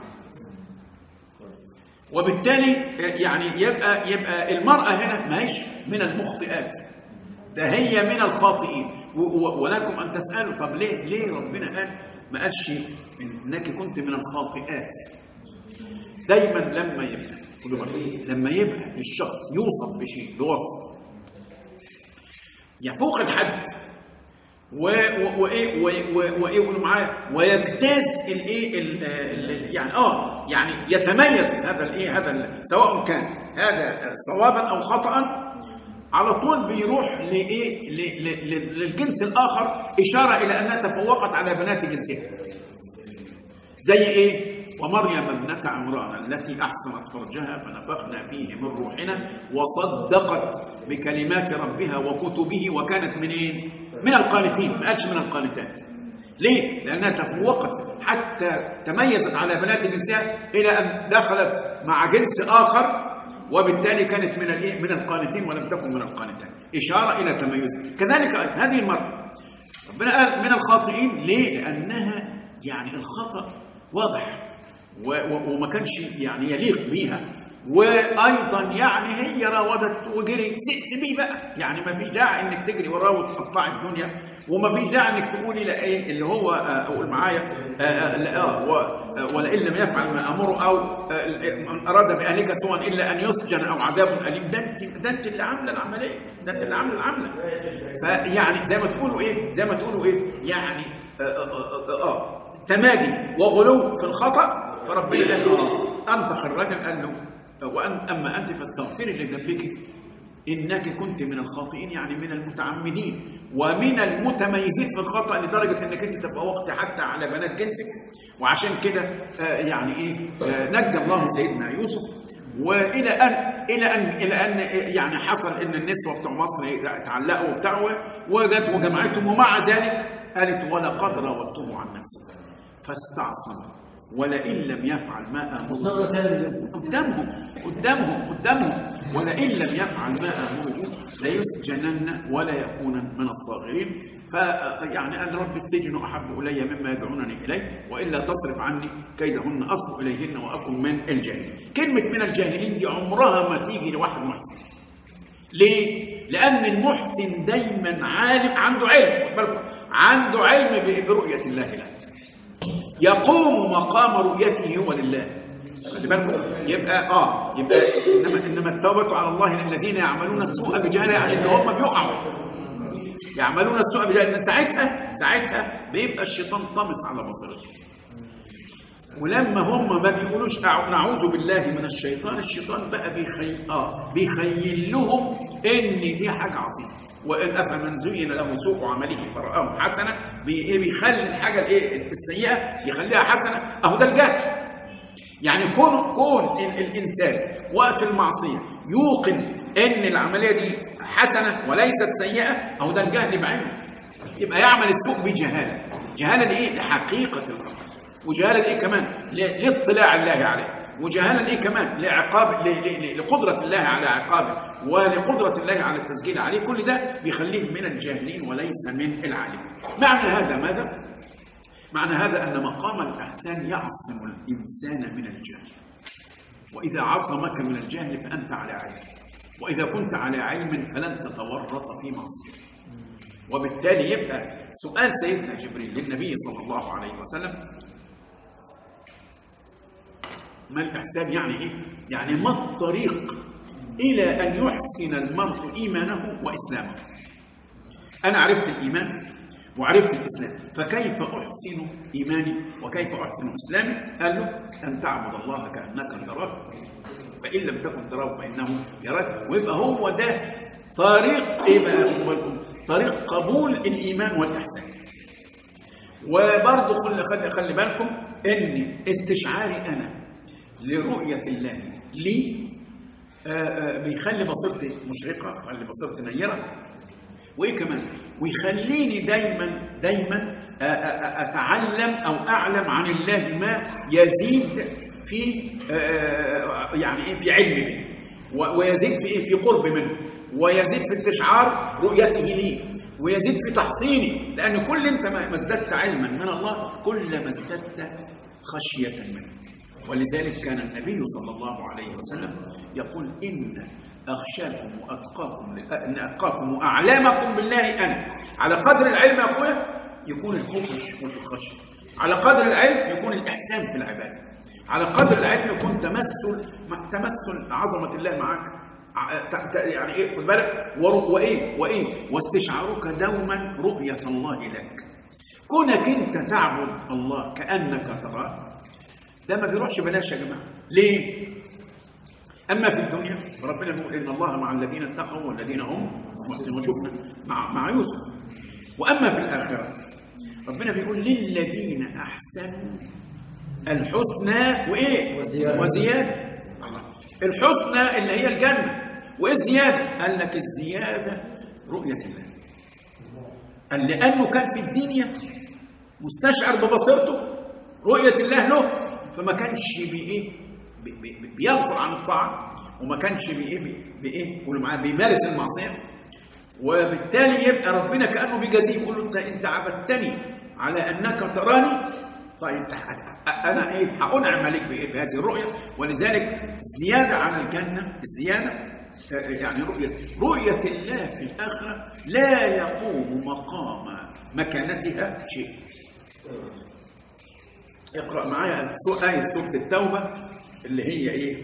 وبالتالي يعني يبقى يبقى المرأة هنا ما هيش من المخطئات ده هي من الخاطئين و- و- ولكم أن تسألوا طب ليه ليه ربنا قال ما قالش إنك كنت من الخاطئات دايما لما يبقى خدوا بالكم، لما يبقى الشخص يوصف بشيء بوصف يفوق الحد و- و- وايه و- و- وايه يقولوا معاه ويجتاز الايه ال- ال- يعني اه يعني يتميز هذا الايه هذا ال- سواء كان هذا صوابا او خطا على طول بيروح لايه ل- ل- ل- للجنس الاخر اشاره الى انها تفوقت على بنات جنسها زي ايه ومريم ابنة عمران التي أحصنت فرجها فنفخنا فيه من روحنا وصدقت بكلمات ربها وكتبه وكانت من إيه؟ من القانتين ما قالش من القانتات ليه؟ لأنها تفوقت حتى تميزت على بنات جنسها إلى أن دخلت مع جنس آخر وبالتالي كانت من الايه؟ من القانتين ولم تكن من القانتات إشارة إلى تميزها كذلك هذه المرأة ربنا قال من الخاطئين ليه؟ لأنها يعني الخطأ واضح و- و- وما كانش يعني يليق بيها وايضا يعني هي راودت وجري س- سيبيه بقى يعني ما فيش داعي انك تجري وراه وتقطعي الدنيا وما فيش داعي انك تقولي لا ايه اللي هو آه، قول معايا آه، آه، لا اه و- آه، ولئن لم يفعل ما امره او آه، من اراد باهلك سوءا الا ان يسجن او عذاب اليم ده انت ده انت اللي عامله العمليه ده انت اللي عامله العمله فيعني زي ما تقولوا ايه زي ما تقولوا ايه يعني آه آه آه آه آه تمادي وغلو في الخطا فربنا قال له انطق الرجل قال له وأن اما انت فاستغفري لذنبك انك كنت من الخاطئين يعني من المتعمدين ومن المتميزين في الخطا لدرجه انك انت تفوقت حتى على بنات جنسك وعشان كده آه، يعني ايه آه، نجى الله سيدنا يوسف والى ان الى ان الى ان يعني حصل ان النسوه بتوع مصر اتعلقوا وبتاع وجت وجمعتهم ومع ذلك قالت ولقد راودته عن نفسه فاستعصم ولئن لم يفعل ما امره مصر تاني لسه قدامهم قدامهم قدامهم ولئن لم يفعل ما امره ليسجنن ولا يكون من الصاغرين فيعني قال رب السجن احب الي مما يدعونني اليه والا تصرف عني كيدهن اصب اليهن واكن من الجاهلين كلمه من الجاهلين دي عمرها ما تيجي لواحد محسن ليه؟ لأن المحسن دايما عالم عنده علم خد بالكم، عنده علم ب- برؤية الله له يقوم مقام رؤيته هو لله خلي بالكم يبقى اه يبقى انما انما التوبه على الله للذين يعملون السوء بجهاله يعني اللي هم بيقعوا يعملون السوء بجهاله ساعتها ساعتها بيبقى الشيطان طمس على بصيرته ولما هم ما بيقولوش أع- نعوذ بالله من الشيطان الشيطان بقى بيخيل اه بيخيل لهم ان دي حاجه عظيمه وان افمن زين له سوء عمله فرآه حسنه بي- إيه بيخلي الحاجه الايه السيئه يخليها حسنه اهو ده الجهل يعني كون كون ال- الانسان وقت المعصيه يوقن ان العمليه دي حسنه وليست سيئه اهو ده الجهل بعينه يبقى يعمل السوء بجهاله جهاله لايه لحقيقه الامر وجهاله لايه كمان ل- لاطلاع الله عليه وجهاله لايه كمان لعقاب ل- ل- ل- لقدره الله على عقابه ولقدره الله على التسجيل عليه كل ده بيخليه من الجاهلين وليس من العالمين معنى هذا ماذا معنى هذا أن مقام الإحسان يعصم الإنسان من الجهل وإذا عصمك من الجهل فأنت على علم وإذا كنت على علم فلن تتورط في معصية وبالتالي يبقى سؤال سيدنا جبريل للنبي صلى الله عليه وسلم ما الإحسان يعني إيه؟ يعني ما الطريق إلى أن يحسن المرء إيمانه وإسلامه أنا عرفت الإيمان وعرفت الإسلام فكيف أحسن إيماني وكيف أحسن إسلامي قال له أن تعبد الله كأنك تراه فإن لم تكن تراه فإنه يراك ويبقى هو ده طريق إيه بقى خدوا بالكم؟ طريق قبول الإيمان والإحسان وبرضه خلي خلي, خلي بالكم ان استشعاري انا لرؤيه الله لي آه، آه، بيخلي بصيرتي مشرقه خلي بصيرتي نيره وايه كمان ويخليني دايما دايما آه، آه، آه، اتعلم او اعلم عن الله ما يزيد في آه، يعني ايه في علم به و- ويزيد في ايه في قرب منه ويزيد في استشعار رؤيته لي ويزيد في تحصيني لان كل انت ما ما ازددت علما من الله كل ما ازددت خشيه منه ولذلك كان النبي صلى الله عليه وسلم يقول ان اخشاكم واتقاكم ل- ان اتقاكم واعلامكم بالله انا على قدر العلم يا اخويا يكون الخوف والخشيه على قدر العلم يكون الاحسان في العباده على قدر العلم يكون تمثل مع- تمثل عظمه الله معك ع- ت- ت- يعني ايه خد بالك ور- وايه وايه واستشعارك دوما رؤيه الله لك كونك انت تعبد الله كانك تراه ده ما بيروحش بلاش يا جماعه ليه اما في الدنيا فربنا بيقول ان الله مع الذين اتقوا والذين هم محسنون وشفنا مع مع يوسف واما في الاخره ربنا بيقول للذين احسنوا الحسنى وايه وزيادة. وزياده الله. الحسنى اللي هي الجنه وايه الزياده قال لك الزياده رؤيه الله قال لانه كان في الدنيا مستشعر ببصيرته رؤيه الله له فما كانش بايه بي- بي- بيغفر عن الطاعه وما كانش بايه بي- بايه قولوا معايا بيمارس المعصيه وبالتالي يبقى ربنا كانه بيجازيه يقول له انت انت عبدتني على انك تراني طيب ح- انا ايه هانعم عليك بايه بهذه الرؤيه ولذلك زياده عن الجنه الزياده آه، يعني رؤيه رؤيه الله في الاخره لا يقوم مقام مكانتها شيء اقرا معايا سو- ايه سوره التوبه اللي هي ايه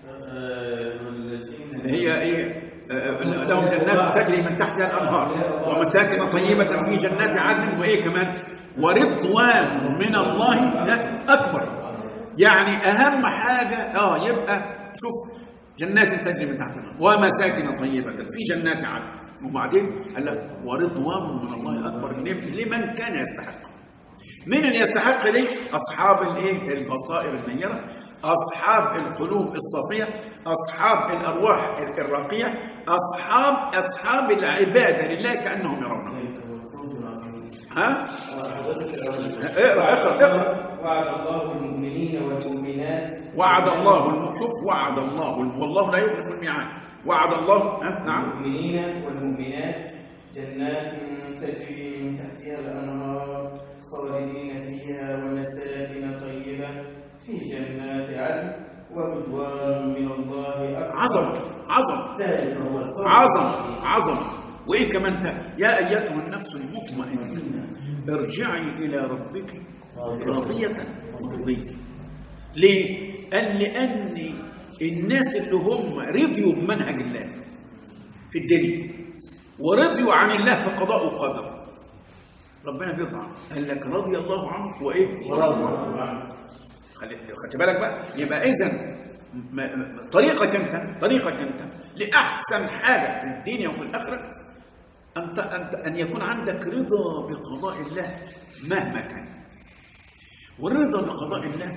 اللي هي ايه آه، لهم جنات تجري من تحتها الانهار ومساكن طيبه في جنات عدن وايه كمان ورضوان من الله اكبر يعني اهم حاجه اه يبقى شوف جنات تجري من تحتها الأنهار ومساكن طيبه في جنات عدن وبعدين قال لك ورضوان من الله اكبر لمن كان يستحق مين اللي يستحق دي؟ اصحاب الايه؟ البصائر النيره، اصحاب القلوب الصافيه، اصحاب الارواح الراقيه، اصحاب اصحاب العباده لله كانهم يرونه. ها؟ اقرا اقرا اقرا وعد الله المؤمنين والمؤمنات وعد الله الم- شوف وعد الله الم- والله لا يخلف الميعاد وعد الله ها؟ نعم المؤمنين والمؤمنات جنات تجري من تحتها الأنهار خالدين فيها ومساكن طيبة في جنات عدن ورضوان من الله أكبر عظمه عظمه ذلك هو الفضل عظمه عظمه وايه كمان تا يا ايتها النفس المطمئنه ارجعي الى ربك راضيه مرضيه ليه؟ قال لان الناس اللي هم رضيوا بمنهج الله في الدنيا ورضيوا عن الله في قضاء وقدر ربنا بيرضى قال لك رضي الله عنك وايه؟ ورضوا خلي خدت بالك بقى يبقى اذا طريقك انت طريقك انت لاحسن حاجه في الدنيا وفي الاخره انت انت ان يكون عندك رضا بقضاء الله مهما كان والرضا بقضاء الله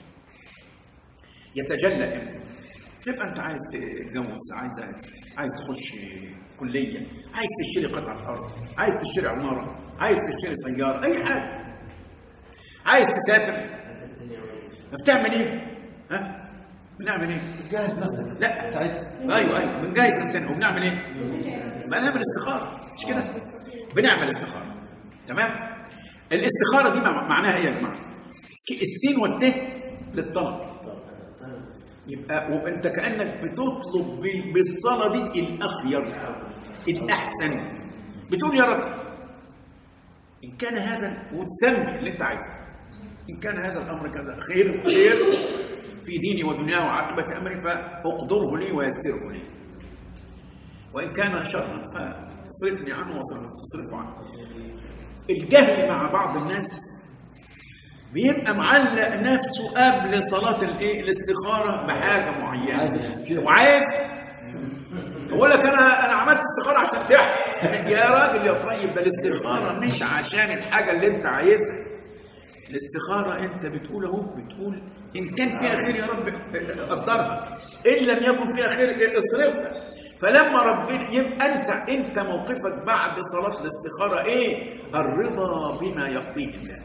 يتجلى امتى تبقى انت عايز تتجوز عايز عايز تخش كليه عايز تشتري قطعه ارض عايز تشتري عماره عايز تشتري سياره اي حاجه عايز تسافر بتعمل ايه؟ ها؟ بنعمل ايه؟ جهز نفسك لا تعد ايوه ايوه بنجهز نفسنا وبنعمل ايه؟ بنعمل استخاره مش كده؟ بنعمل استخاره تمام؟ الاستخاره دي مع- معناها ايه يا جماعه؟ ك- السين والت للطلب يبقى وانت كانك بتطلب ب- بالصلاه دي الاخير الاحسن بتقول يا رب ان كان هذا وتسمي اللي انت عايزه ان كان هذا الامر كذا خير خير في ديني ودنياي وعاقبه امري فاقدره لي ويسره لي وان كان شرا فاصرفني عنه واصرفه عنه الجهل مع بعض الناس بيبقى معلق نفسه قبل صلاه الايه الاستخاره بحاجه معينه عايز التفسير. وعايز بقول لك انا انا عملت استخاره عشان تحكي يا راجل يا طيب ده الاستخاره مش عشان الحاجه اللي انت عايزها الاستخاره انت بتقول اهو بتقول ان كان فيها خير يا رب قدرها ان لم يكن فيها خير اصرفها فلما ربنا يبقى انت انت موقفك بعد صلاه الاستخاره ايه الرضا بما يقضيه الله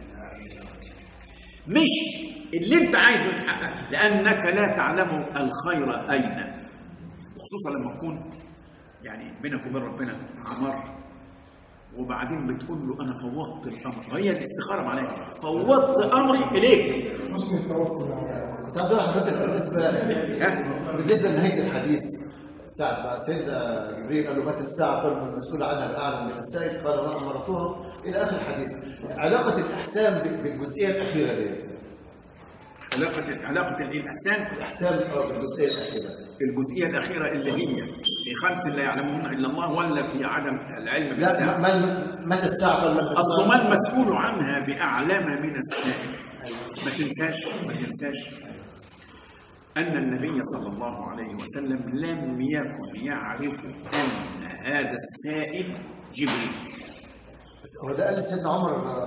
مش اللي انت عايزه يتحقق لانك لا تعلم الخير اين وخصوصا لما تكون يعني بينك وبين ربنا عمار وبعدين بتقول له انا فوضت الامر هي الاستخاره معناها فوضت امري اليك كنت عايز اقول لحضرتك بالنسبه ها؟ بالنسبه لنهايه الحديث ساعة ما سيدنا جبريل قال له متى الساعة قال المسؤول عنها الأعلم من السائل قال ما أمرتهم إلى آخر الحديث علاقة الإحسان بال- بالجزئية الأخيرة ديت علاقه علاقه الاحسان الإحسان آه، بالجزئية الأخيرة الجزئيه الاخيره اللي هي في خمس لا يعلمون الا الله ولا في عدم العلم لا بالساعه ما- ما متى الساعة قال ما اصل ما المسؤول عنها باعلم من السائل ما تنساش ما تنساش ان النبي صلى الله عليه وسلم لم يكن يعرف ان هذا السائل جبريل بس هو ده قال لسيدنا عمر آه،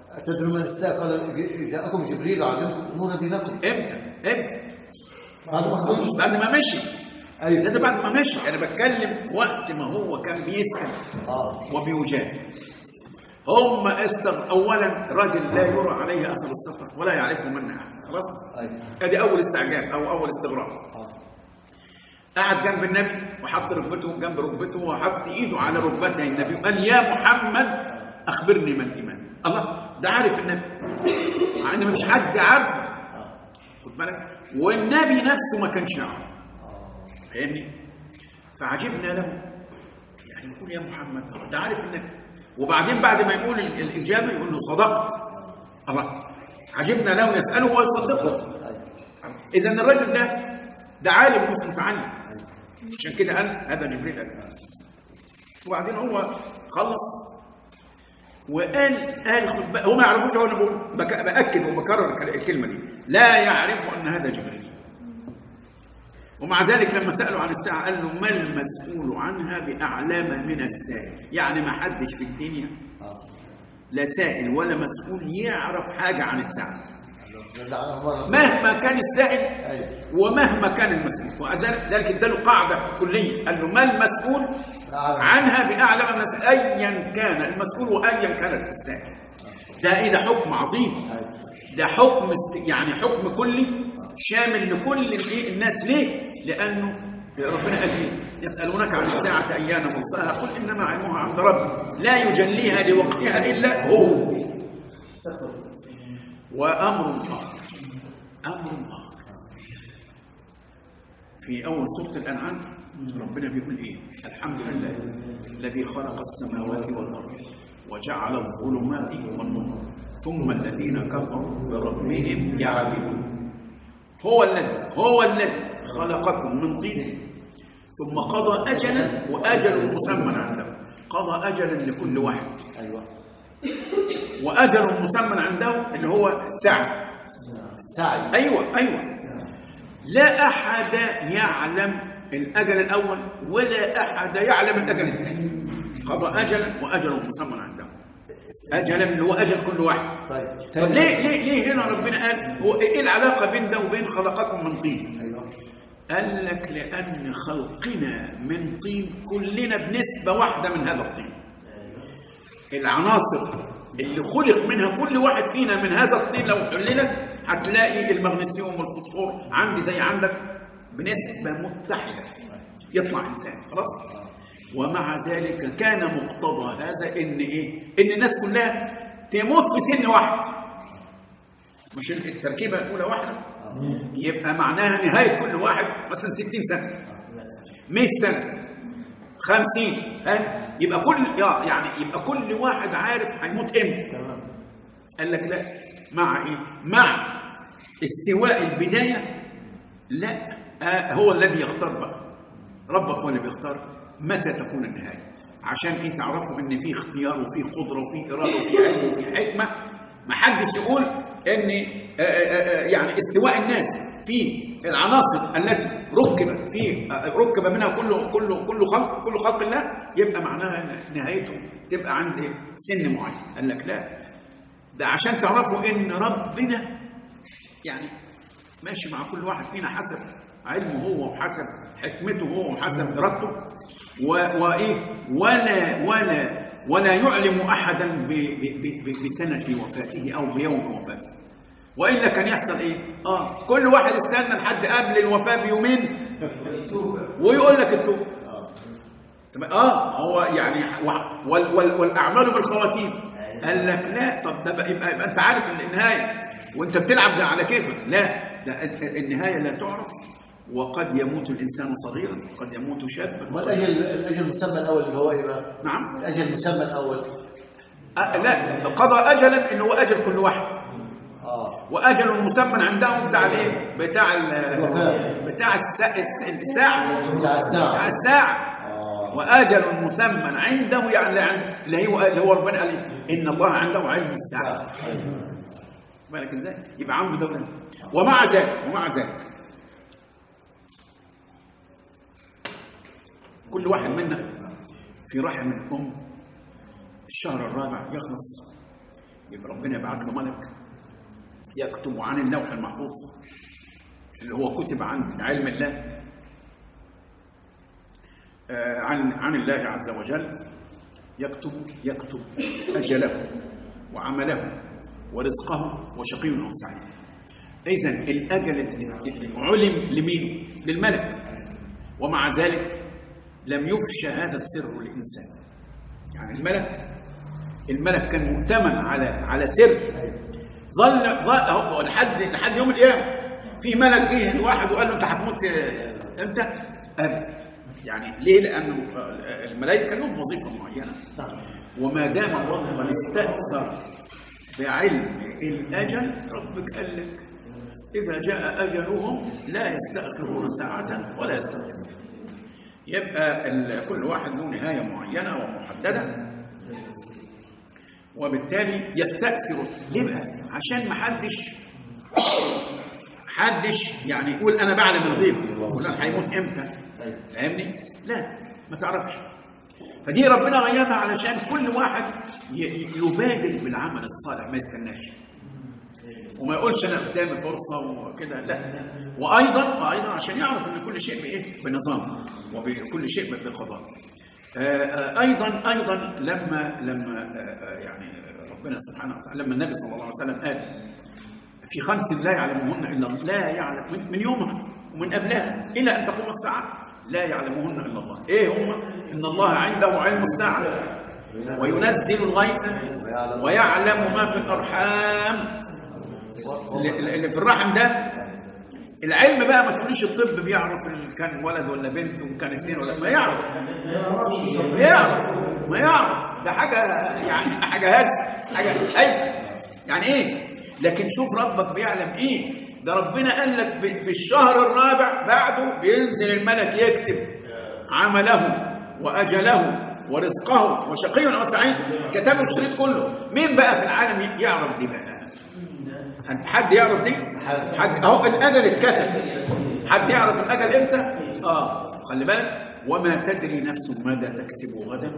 تدرون من الساعة قال جاءكم جبريل وعلمكم أمور دينكم امتى امتى بعد ما خلص بعد ما مشي أيوه ده بعد ما مشي انا بتكلم وقت ما هو كان بيسال آه وبيجاهد هم استغ... اولا راجل لا يرى عليه اثر السفر ولا يعرفه منا احد خلاص أيوه ادي اول استعجاب او اول استغراب آه قعد جنب النبي وحط ركبته جنب ركبته وحط ايده على ركبتي النبي وقال يا محمد اخبرني ما الايمان الله ده عارف النبي مع ان مش حد عارفه خد بالك والنبي نفسه ما كانش يعرف فاهمني فعجبنا له يعني يقول يا محمد ده عارف النبي وبعدين بعد ما يقول ال- الاجابه يقول له صدقت الله عجبنا له يساله ويصدقه أيوه اذا الراجل ده ده عالم مش متعلم عشان كده قال هذا جبريل أتى وبعدين هو خلص وقال قال خد بالك هو ما يعرفوش هو انا بقول بك- باكد وبكرر الك- الكلمه دي لا يعرف ان هذا جبريل ومع ذلك لما سالوا عن الساعه قال له ما المسؤول عنها باعلم من السائل يعني ما حدش في الدنيا آه لا سائل ولا مسؤول يعرف حاجه عن الساعه لعنه مرة مهما كان السائل أيوه ومهما كان المسؤول وذلك ذلك اداله قاعده كليه قال له ما المسؤول أعلم. عنها باعلم من الناس ايا كان المسؤول وايا كانت السائل ده ايه ده حكم عظيم أيوه ده حكم است... يعني حكم كلي شامل لكل الايه الناس ليه لانه ربنا قال ايه يسالونك عن الساعه ايان مرساها قل انما علمها عند ربي لا يجليها لوقتها الا هو سفر وامر اخر امر اخر في اول سوره الانعام ربنا بيقول ايه الحمد لله الذي خلق السماوات والارض وجعل الظلمات والنور ثم الذين كفروا بربهم يعدلون هو الذي هو الذي خلقكم من طين ثم قضى اجلا واجل مسمى عنده قضى اجلا لكل واحد أيوه واجل مسمى عنده اللي هو الساعه السعي ايوه ايوه لا احد يعلم الاجل الاول ولا احد يعلم الاجل الثاني قضى اجلا واجل مسمى عنده اجلا اللي هو اجل كل واحد طيب طب ليه ليه ليه هنا ربنا قال هو ايه العلاقه بين ده وبين خلقكم من طين أيوه قال لك لان خلقنا من طين كلنا بنسبه واحده من هذا الطين العناصر اللي خلق منها كل واحد فينا من هذا الطين لو حللت هتلاقي المغنيسيوم والفوسفور عندي زي عندك بنسبة متحدة يطلع إنسان خلاص ومع ذلك كان مقتضى هذا إن إيه إن الناس كلها تموت في سن واحد مش التركيبة الأولى واحدة يبقى معناها نهاية كل واحد مثلا 60 سنة 100 سنة 50 فاهم يبقى كل يا- يعني يبقى كل واحد عارف هيموت امتى تمام قال لك لا مع ايه مع استواء البدايه لا آه هو الذي يختار بقى ربك هو اللي بيختار متى تكون النهايه عشان ايه تعرفوا ان في اختيار وفي قدره وفي اراده وفي علم وفي حكمه ما حدش يقول ان آه، آه، آه، يعني استواء الناس في العناصر التي ركب في آه، ركب منها كل كل كل خلق كل خلق الله يبقى معناها إن نهايته تبقى عند سن معين قال لك لا ده عشان تعرفوا ان ربنا يعني ماشي مع كل واحد فينا حسب علمه هو وحسب حكمته هو وحسب ارادته و- وايه ولا ولا ولا يعلم احدا ب- ب- ب- بسنه وفاته او بيوم وفاته والا كان يحصل ايه اه كل واحد استنى لحد قبل الوفاه بيومين ويقول لك التوبه تمام اه هو يعني و- وال وال والاعمال بالخواتيم قال لك لا طب ده بقى يبقى, يبقى انت عارف النهايه وانت بتلعب زي على كيفك لا ده ال- النهايه لا تعرف وقد يموت الانسان صغيرا وقد يموت شابا ما الاجل الاجل المسمى الاول اللي هو ايه بقى؟ نعم الاجل المسمى الاول أه لا قضى اجلا ان هو اجل كل واحد اه واجل مسمى عندهم بتاع الايه بتاع ال- الوفاة. بتاع الساعه الساعه بتاع الساعه بتاع الساعه اه واجل مسمى عنده يعني اللي عند- اللي هو اللي هو ربنا قال إيه؟ ان الله عنده علم الساعه بالك ازاي يبقى عنده دوله ومع ذلك ومع ذلك كل واحد منا في رحم الام الشهر الرابع يخلص يبقى ربنا يبعت له ملك يكتب عن اللوح المحفوظ اللي هو كتب عن علم الله آه، عن عن الله عز وجل يكتب يكتب اجله وعمله ورزقه وشقي او سعيد اذا الاجل علم لمين للملك ومع ذلك لم يفشى هذا السر لانسان يعني الملك الملك كان مؤتمن على على سر ظل ظل هو لحد لحد يوم القيامه في ملك جه واحد وقال له انت هتموت امتى؟ ابدا يعني ليه؟ لانه الملائكه لهم وظيفه معينه نعم وما دام الله قد استاثر بعلم الاجل ربك قال لك اذا جاء اجلهم لا يستاخرون ساعه ولا يستقدمون يبقى ال- كل واحد له نهايه معينه ومحدده وبالتالي يستأثر ليه بقى؟ عشان ما حدش حدش يعني يقول انا بعلم الغيب فلان هيموت امتى؟ أيوة. فاهمني؟ لا ما تعرفش فدي ربنا غيرها علشان كل واحد ي- ي- يبادر بالعمل الصالح ما يستناش وما يقولش انا قدامي فرصه وكده لا وايضا وايضا عشان يعرف ان كل شيء بايه؟ بنظام وكل شيء بقضاء. آه، آه، ايضا ايضا لما لما آه، آه، يعني ربنا سبحانه وتعالى لما النبي صلى الله عليه وسلم قال في خمس لا يعلمهن الا الله لا يعلم من- من يومها ومن قبلها الى ان تقوم الساعه لا يعلمهن الا الله ايه هم ان الله عنده علم الساعه وينزل الغيث ويعلم ما في الارحام اللي اللي في الرحم ده العلم بقى ما تقوليش الطب بيعرف ان كان ولد ولا بنت وكان اثنين ولا ما يعرف ما يعرف ما يعرف ده حاجه يعني حاجه هز حاجه اي يعني ايه لكن شوف ربك بيعلم ايه ده ربنا قال لك ب- بالشهر الرابع بعده بينزل الملك يكتب عمله واجله ورزقه وشقي او سعيد كتبه الشريط كله مين بقى في العالم يعرف دي بقى حد- حد يعرف دي حد اهو الاجل اتكتب حد يعرف الاجل امتى اه خلي بالك وما تدري نفس ماذا تكسب غدا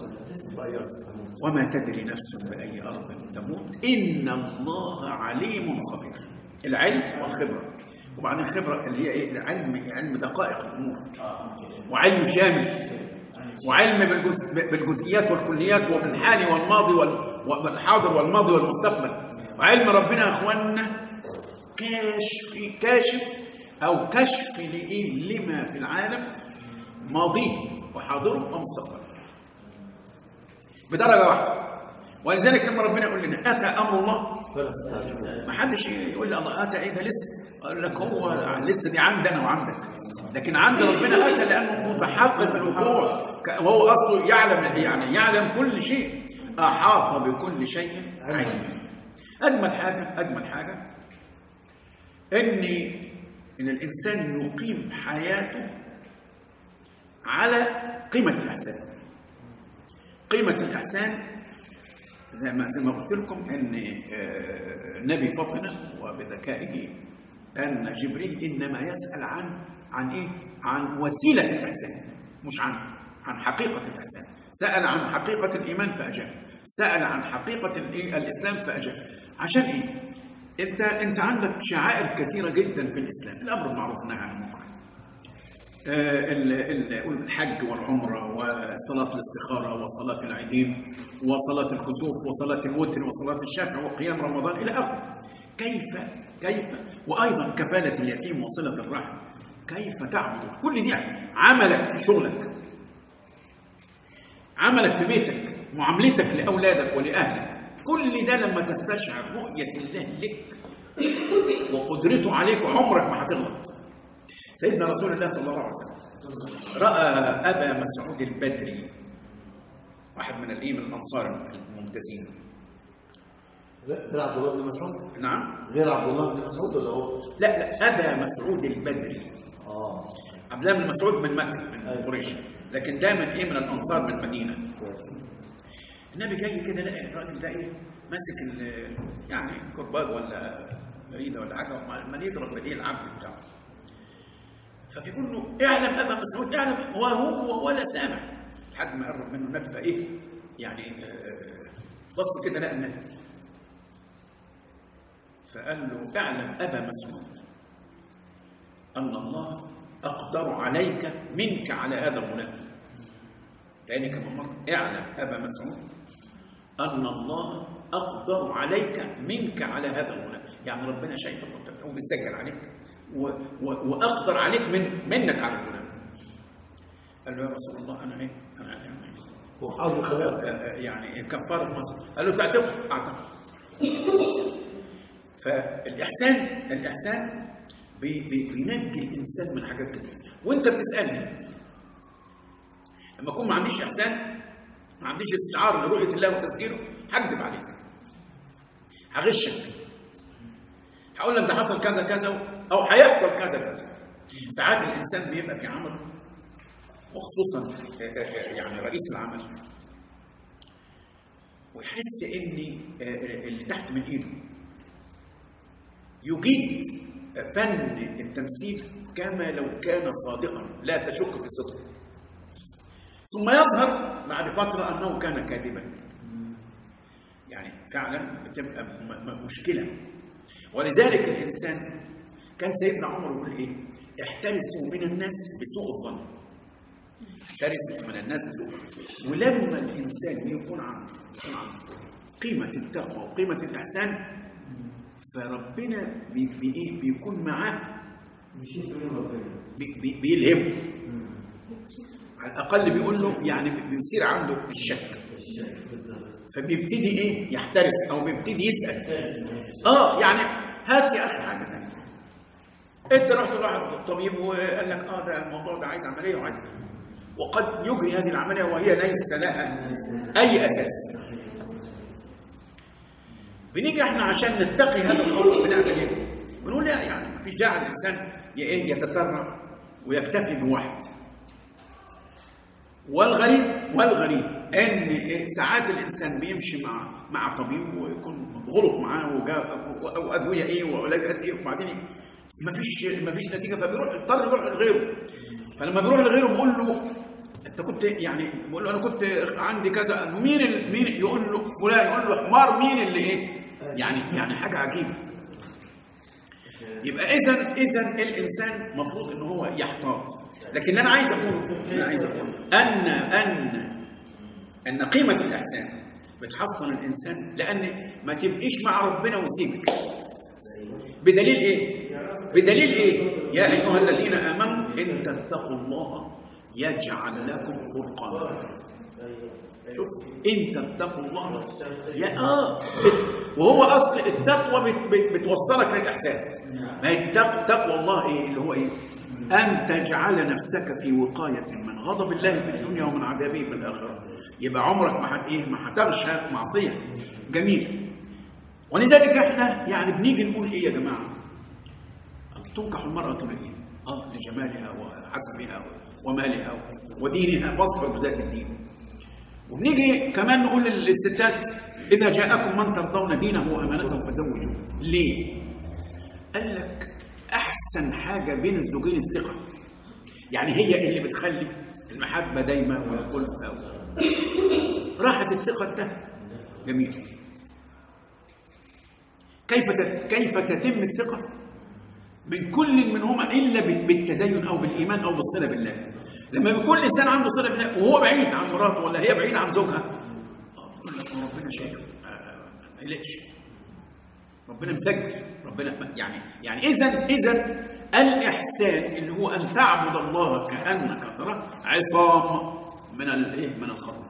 وما تدري نفس باي ارض تموت ان الله عليم خبير العلم والخبره وبعدين الخبره اللي هي ايه العلم علم دقائق الامور وعلم شامل وعلم بالجز... بالجزئيات والكليات وبالحال والماضي وال... والحاضر والماضي والمستقبل وعلم ربنا يا اخواننا كاشف كاشف او كشف لايه لما في العالم ماضيه وحاضره ومستقبله بدرجه واحده ولذلك لما ربنا يقول لنا اتى امر الله فلا تستعجلوا ما حدش يقول لي الله اتى ايه ده لسه اقول لك هو لسه دي عندنا وعندك لكن عند ربنا اتى لانه متحقق الوقوع ك- وهو اصله يعلم يعني يعلم كل شيء احاط بكل شيء علما اجمل حاجه اجمل حاجه ان ان الانسان يقيم حياته على قيمه الاحسان قيمه الاحسان زي ما زي ما قلت لكم ان آه، النبي فطن وبذكائه ان جبريل انما يسال عن عن ايه؟ عن وسيله الاحسان مش عن عن حقيقه الاحسان سال عن حقيقه الايمان فاجاب سال عن حقيقه الإيه؟ الاسلام فاجاب عشان ايه؟ انت انت عندك شعائر كثيره جدا في الاسلام الامر بالمعروف والنهي عن المنكر آه، ال- ال- الحج والعمرة وصلاة الاستخارة وصلاة العيدين وصلاة الكسوف وصلاة الوتر وصلاة الشافع وقيام رمضان إلى آخره كيف كيف وأيضا كفالة اليتيم وصلة الرحم كيف تعبد كل دي عملك في شغلك عملك في بيتك معاملتك لأولادك ولأهلك كل ده لما تستشعر رؤية الله لك وقدرته عليك عمرك ما هتغلط سيدنا رسول الله صلى الله عليه وسلم راى ابا مسعود البدري واحد من الايه من الانصار الممتازين غير عبد الله بن مسعود نعم غير عبد الله بن مسعود ولا هو؟ لا لا ابا مسعود البدري اه عبد الله بن مسعود من مكه من أيوة. قريش لكن ده من ايه من الانصار من المدينه كويس النبي جاي كده لقى الراجل ده ايه ماسك ال- يعني كرباج ولا مريده ولا حاجه وعمال يضرب بالايه العبد بتاعه فبيقول له اعلم ابا مسعود اعلم وهو ولا سامع لحد ما قرب منه النبي فايه يعني آه، بص كده لقى النبي فقال له اعلم ابا مسعود ان الله اقدر عليك منك على هذا الغلام تاني كمان مره اعلم ابا مسعود ان الله اقدر عليك منك على هذا الغلام يعني ربنا شايفك وانت بتقوم بيسجل عليك و و واقدر عليك من منك على الغلام قال له يا رسول الله انا ايه انا يعني وحاضر خلاص يعني كفاره مصر قال له تعتق اعتق فالاحسان الاحسان بي بي بينجي الانسان من حاجات كتير وانت بتسالني لما اكون ما عنديش احسان ما عنديش استشعار لرؤيه الله وتسجيله هكذب عليك هغشك هقول لك ده حصل كذا كذا او هيحصل كذا كذا ساعات الانسان بيبقى في عمل وخصوصا يعني رئيس العمل ويحس ان اللي تحت من ايده يجيد فن التمثيل كما لو كان صادقا لا تشك في صدقه ثم يظهر بعد فتره انه كان كاذبا يعني فعلا بتبقى مشكله ولذلك الانسان كان سيدنا عمر يقول ايه احترسوا من الناس بسوء الظن احترسوا من الناس بسوء ولما الانسان يكون عنده يكون عنده قيمه التقوى وقيمه الاحسان فربنا بي بي إيه؟ بيكون معاه بي بي بيلهمه على الاقل بيقول له يعني بيصير عنده الشك فبيبتدي ايه يحترس او بيبتدي يسال اه يعني هات يا اخي حاجه ثانيه انت رحت لواحد الطبيب وقال لك اه ده الموضوع ده عايز عمليه وعايز وقد يجري هذه العمليه وهي ليس لها اي اساس بنيجي احنا عشان نتقي هذا الامر بنعمل ايه؟ بنقول لا يعني مفيش داعي الانسان ايه يتسرع ويكتفي بواحد والغريب والغريب ان ساعات الانسان بيمشي مع مع طبيب ويكون غلط معاه وجاب وادويه ايه وعلاجات ايه وبعدين مفيش مفيش نتيجه فبيروح يضطر يروح لغيره فلما بيروح لغيره بيقول له انت كنت يعني بيقول له انا كنت عندي كذا مين ال... مين يقول له فلان يقول له حمار مين اللي ايه يعني يعني حاجه عجيبه يبقى اذا اذا الانسان المفروض ان هو يحتاط لكن انا عايز اقول انا عايز اقول ان ان ان قيمه الاحسان بتحصن الانسان لان ما تبقيش مع ربنا ويسيبك بدليل ايه بدليل ايه يا ايها الذين امنوا ان تتقوا الله يجعل لكم فرقانا شوف ان تتقوا الله يا اه وهو اصل التقوى بت بت بتوصلك للاحسان ما هي تقوى الله ايه اللي هو ايه ان تجعل نفسك في وقايه من غضب الله في الدنيا ومن عذابه في الاخره يبقى عمرك ما حت ايه ما هتغشى معصيه جميل ولذلك احنا يعني بنيجي نقول ايه يا جماعه تنكح المراه ليه اه لجمالها وحسبها ومالها ودينها واصبر بذات الدين وبنيجي كمان نقول للستات اذا جاءكم من ترضون دينه وامانته فزوجوه ليه قال لك احسن حاجه بين الزوجين الثقه يعني هي اللي بتخلي المحبه دايما والالفه راحت الثقه ده جميل كيف كيف تتم الثقه من كل منهما الا بالتدين او بالايمان او بالصله بالله لما بيكون الانسان عنده صله بالله وهو بعيد عن مراته ولا هي بعيده عن زوجها يقول لك ربنا شايف ما يقلقش ربنا مسجل ربنا يعني يعني اذا اذا الاحسان اللي هو ان تعبد الله كانك تراه عصام من الايه من الخطر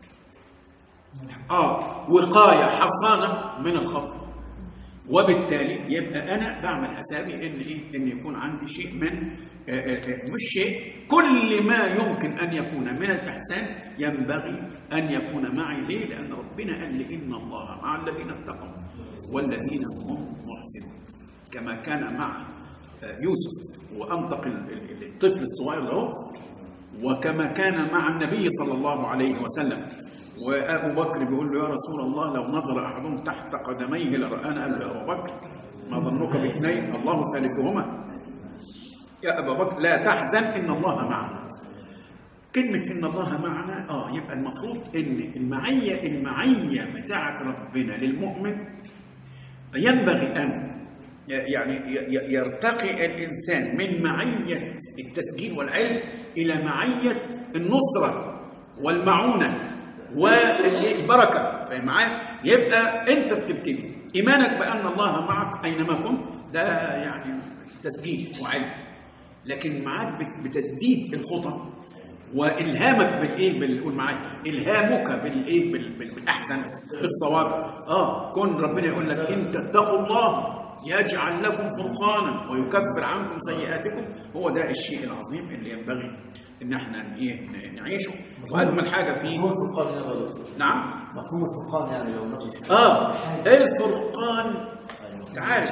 اه وقايه حصانه من الخطر وبالتالي يبقى انا بعمل حسابي ان ايه ان يكون عندي شيء من آآ آآ مش شيء كل ما يمكن ان يكون من الاحسان ينبغي ان يكون معي ليه لان ربنا قال لي ان الله مع الذين اتقوا والذين هم محسنون كما كان مع يوسف وانطق الطفل الصغير ده وكما كان مع النبي صلى الله عليه وسلم وابو بكر بيقول له يا رسول الله لو نظر احدهم تحت قدميه لرانا قال له يا ابو بكر ما ظنك باثنين الله ثالثهما يا ابا بكر لا تحزن ان الله معنا كلمة إن الله معنا آه يبقى المفروض إن المعية المعية بتاعة ربنا للمؤمن ينبغي أن يعني ي- ي- يرتقي الانسان من معيه التسجيل والعلم الى معيه النصره والمعونه والبركه فاهم معايا؟ يبقى انت بتبتدي ايمانك بان الله معك اينما كنت ده يعني تسجيل وعلم لكن معاك بت- بتسديد الخطى والهامك بالايه بال- قول معايا الهامك بالايه بال- بال- بالاحسن بالصواب اه كون ربنا يقول لك ان تتقوا الله يجعل لكم فرقانا ويكفر عنكم سيئاتكم هو ده الشيء العظيم اللي ينبغي ان احنا ايه ن- نعيشه واجمل حاجه فيه مفهوم الفرقان يعني ولا لا؟ نعم مفهوم الفرقان يعني لو نقل اه الفرقان عارف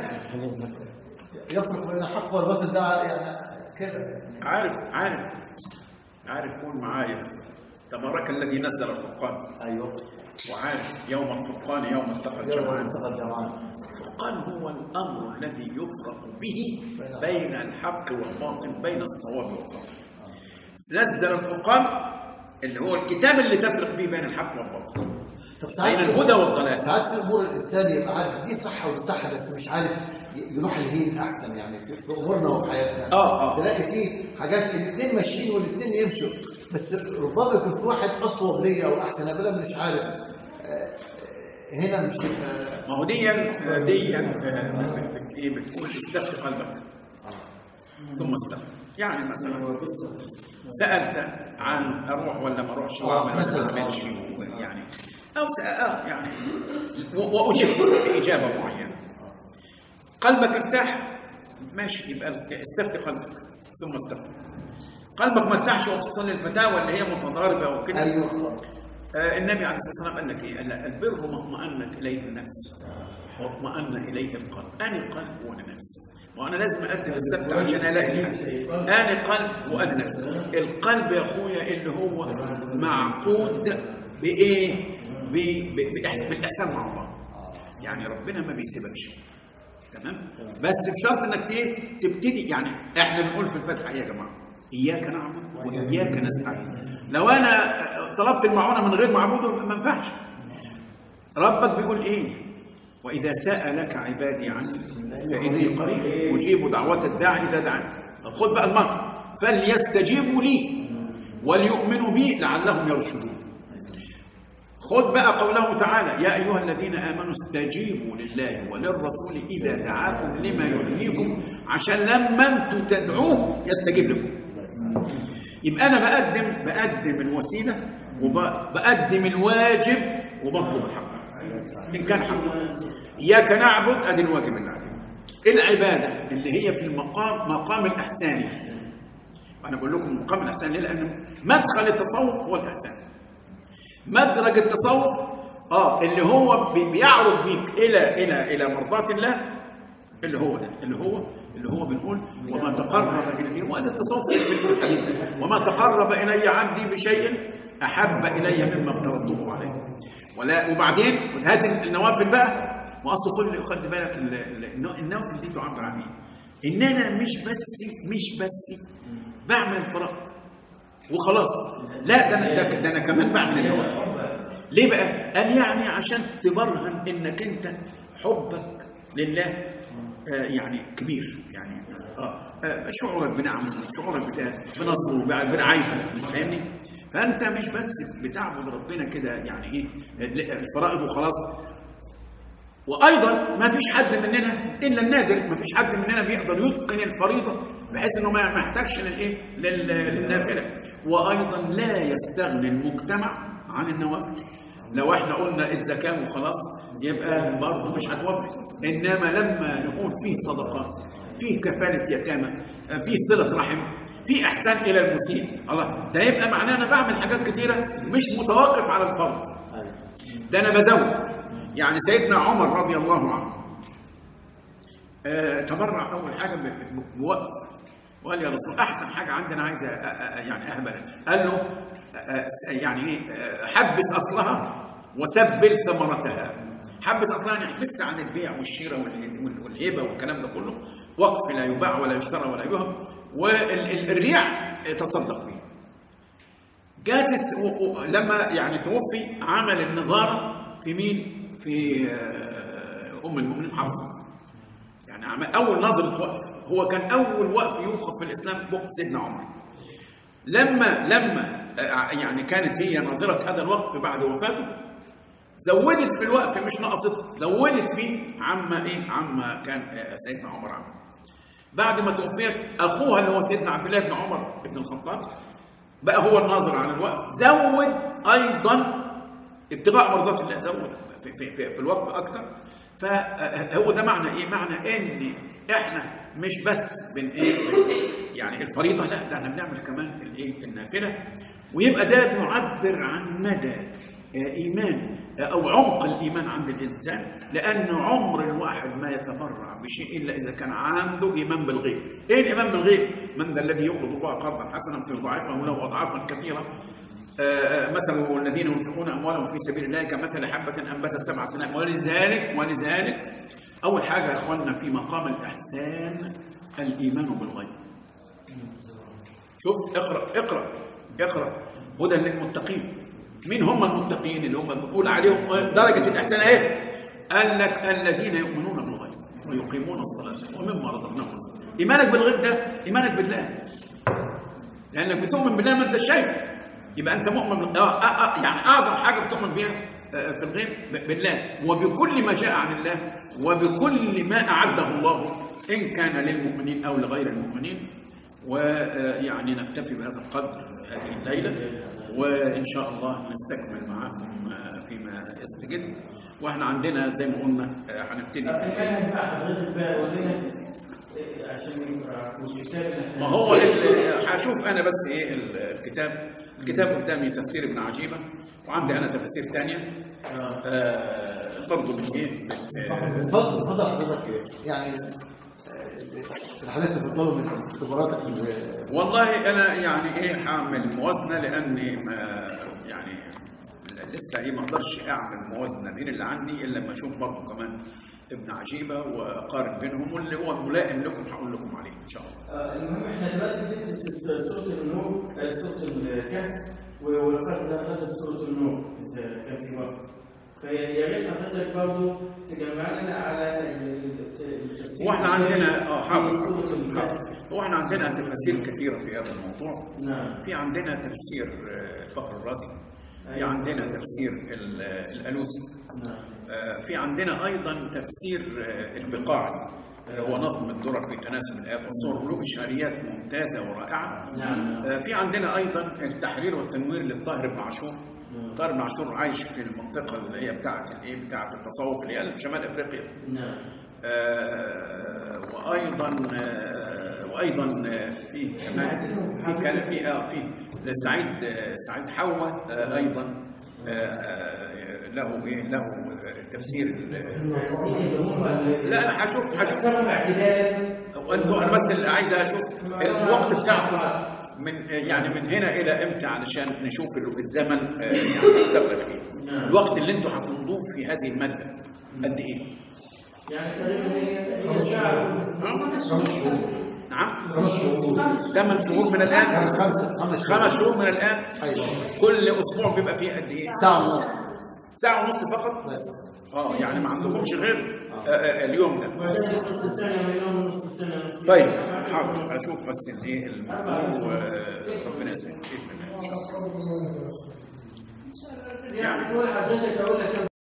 يفرق بين الحق والباطل ده يعني كده يعني عارف عارف عارف قول معايا تبارك الذي نزل الفرقان ايوه وعارف يوم الفرقان يوم التقى يوم الجمعان التقى الجمعان الفرقان هو الامر الذي يفرق به بين الحق والباطل بين الصواب والخطا نزل الفرقان اللي هو الكتاب اللي تفرق به بين الحق والباطل طب بين الهدى والضلال ساعات في امور الانسان يبقى عارف دي صح ودي صح بس مش عارف ي- يروح الهين احسن يعني في في امورنا وفي حياتنا آه، آه. تلاقي في حاجات الاثنين ماشيين والاثنين يمشوا بس ربما يكون في واحد اصوب ليا او احسن انا بلا مش عارف آه، هنا مش تبقى ما هو ديا ديا آه، بت- ايه بتقول استفتي قلبك ثم استفتي يعني مثلا سالت عن اروح ولا ما اروحش واعمل مثلاً. ولا ما اعملش يعني او سأ... آه يعني و- واجبت باجابه معينه قلبك ارتاح ماشي يبقى استفتي قلبك ثم استفتي قلبك ما ارتاحش وخصوصا الفتاوى اللي هي متضاربه وكده ايوه آه، النبي عليه الصلاه والسلام قال لك ايه؟ قال لك البر ما اطمأنت اليه النفس واطمأن اليه القلب، اني قلب وانا نفس. وانا لازم اقدم السبت عشان الاقي الحق. اني قلب وانا نفس. القلب يا اخويا اللي هو معقود بايه؟ ب- ب- بإح- بالاحسان مع الله. يعني ربنا ما بيسيبكش. تمام؟ بس بشرط انك ت- تبتدي يعني احنا بنقول في الفاتحه إيه يا جماعه؟ اياك نعبد واياك نستعين. لو انا طلبت المعونه من غير معبود ما ينفعش. ربك بيقول ايه؟ واذا سالك عبادي عني فاني قريب اجيب دعوه الداعي اذا دعاني. طب خد بقى المهر فليستجيبوا لي وليؤمنوا بي لعلهم يرشدون. خذ بقى قوله تعالى يا أيها الذين آمنوا استجيبوا لله وللرسول إذا دعاكم لما يحييكم عشان لما انتوا تدعوه يستجيب لكم يبقى أنا بقدم بقدم الوسيلة وبقدم الواجب وبطلب الحق إن كان حق إياك نعبد أدي الواجب اللي علينا العبادة اللي هي في المقام مقام الإحساني وأنا بقول لكم مقام الإحسان ليه؟ لأن مدخل التصوف هو الإحسان مدرج التصوف اه اللي هو بي- بيعرض بيك الى الى الى مرضات الله اللي هو ده اللي هو اللي هو بنقول وما تقرب الي وهذا التصوف في الحديث ده. وما تقرب الي عبدي بشيء احب الي مما افترضته عليه ولا وبعدين هذه النوافل بقى واصل كل خد بالك ال- ال- النو- النوافل دي تعبر عن ايه؟ ان انا مش بس مش بس بعمل الفرائض وخلاص لا ده انا ده, ده انا كمان بعمل النوافل ليه بقى؟ قال يعني عشان تبرهن انك انت حبك لله آه يعني كبير يعني اه, آه شعورك بنعمه شعورك بتا- بنصره بع- برعايته فاهمني؟ فانت مش بس بتعبد ربنا كده يعني ايه الفرائض وخلاص وايضا ما فيش حد مننا الا النادر ما فيش حد مننا بيقدر يتقن الفريضه بحيث انه ما ما يحتاجش للايه لل- للنافله وايضا لا يستغني المجتمع عن النوافل لو احنا قلنا الزكاه وخلاص يبقى برضه مش هتوفي انما لما نقول فيه صدقات فيه كفاله يتامى فيه صله رحم في احسان الى المسيء الله ده يبقى معناه انا بعمل حاجات كتيره مش متوقف على الفرض ده انا بزود يعني سيدنا عمر رضي الله عنه آه، تبرع اول حاجه ب- ب- بوقف وقال يا رسول احسن حاجه عندنا عايز أ- أ- أ- يعني اهبل قال له آه، س- يعني ايه آه، حبس اصلها وسبل ثمرتها حبس اصلها يعني احبسها عن البيع والشراء وال- وال- والهبه والكلام ده كله وقف لا يباع ولا يشترى ولا يوهب والريع تصدق به جات الس... و... و... لما يعني توفي عمل النظارة في مين؟ في آه، أم المؤمنين حفصة يعني عمل اول نظره وقف هو كان اول وقف يوقف في الاسلام وقت سيدنا عمر لما لما آه، يعني كانت هي ناظره هذا الوقف بعد وفاته زودت في الوقف مش نقصت زودت فيه عما ايه عما كان آه، سيدنا عمر عمل بعد ما توفيت اخوها اللي هو سيدنا عبد الله بن عمر بن الخطاب بقى هو الناظر عن الوقف زود ايضا ابتغاء مرضات الله زود في, في, في, في الوقف اكثر فهو ده معنى ايه معنى ان احنا مش بس بن ايه بن- يعني الفريضه لا ده احنا بنعمل كمان الايه النافله ويبقى ده بيعبر عن مدى آه، ايمان آه، او عمق الايمان عند الانسان لان عمر الواحد ما يتبرع بشيء الا اذا كان عنده ايمان بالغيب ايه الايمان بالغيب من ذا الذي يقرض الله قرضا حسنا فيضاعفه له اضعافا كثيره آه، مثل الذين ينفقون اموالهم في سبيل الله كمثل حبه انبتت سبع سنين ولذلك ولذلك اول حاجه يا اخواننا في مقام الاحسان الايمان بالغيب شوف اقرا اقرا اقرا هدى للمتقين مين هم المتقين اللي هم بنقول عليهم درجه الاحسان ايه قال لك الذين يؤمنون بالغيب ويقيمون الصلاه ومما رزقناهم ايمانك بالغيب ده ايمانك بالله لانك بتؤمن بالله ما انت شايف يبقى انت مؤمن بال- آه آه آه يعني اعظم حاجه بتؤمن بيها آه، في الغيب ب- بالله وبكل ما جاء عن الله وبكل ما اعده الله ان كان للمؤمنين او لغير المؤمنين ويعني نكتفي بهذا القدر هذه الليله وان شاء الله نستكمل معاكم آه، فيما يستجد واحنا عندنا زي ما قلنا آه، هنبتدي الكلام بتاع حضرتك بقى قول لنا إيه، عشان يبقى في الكتاب اللي احنا ما هو ال- هشوف انا بس ايه ال- الكتاب الكتاب قدامي تفسير ابن عجيبه وعندي انا تفاسير ثانيه آه برضه من ايه بت- آه، بفضل بفضل حضرتك يعني آه، حضرتك بتطلب من اختباراتك ال- والله انا يعني ايه هعمل موازنه لاني ما يعني لسه ايه ما اقدرش اعمل موازنه بين اللي عندي الا لما اشوف برضه كمان ابن عجيبه واقارن بينهم واللي هو الملائم لكم هقول لكم عليه ان شاء الله آه، المهم احنا دلوقتي بندرس سورة النور آه، سورة الكهف و- ولقد ندرس سورة النور إذا كان في وقت فيا ريت حضرتك برضه تجمع لنا على ال- ال- التفسير واحنا عندنا اه في حاضر سورة حاضر الكهف هو احنا عندنا تفاسير كثيره في هذا الموضوع نعم في عندنا تفسير آه، الفخر الرازي في أيوة. عندنا تفسير ال- الالوسي نعم آه، في عندنا ايضا تفسير آه، البقاعي اللي هو نظم الدرر في تناسب الايات والصور له اشاريات ممتازه ورائعه نعم آه، في عندنا ايضا التحرير والتنوير للطاهر بن عاشور طاهر بن عاشور عايش في المنطقه اللي هي بتاعه الايه بتاعه التصوف اللي هي شمال افريقيا نعم آه، وايضا آه، وايضا آه، في كمان في كان في اه في سعيد آه، سعيد حوا آه، ايضا آه، آه، له ايه له تفسير ال- لا انا هشوف هشوف اعتدالا وانتوا انا بس اللي عايز اشوف الوقت بتاعكم من يعني من هنا الى امتى علشان نشوف ال- الزمن آه، يعني يستغرق ايه نعم. الوقت اللي انتوا هتمضوه في هذه الماده قد ايه؟ يعني تقريبا هي هي ساعة خمس شهور نعم خمس شهور ثمان شهور من الان يعني خمسة خمس شهور خمس شهور من الان ايوه كل اسبوع بيبقى فيه قد ايه؟ ساعة ونص ساعه ونص فقط بس اه يعني ما عندكمش غير آه، آه، اليوم ده وبعدين نص السنة منهم نص السنة نص طيب حاضر اشوف بس الايه الموضوع وربنا يسهل باذن الله يعني كل حضرتك اقول لك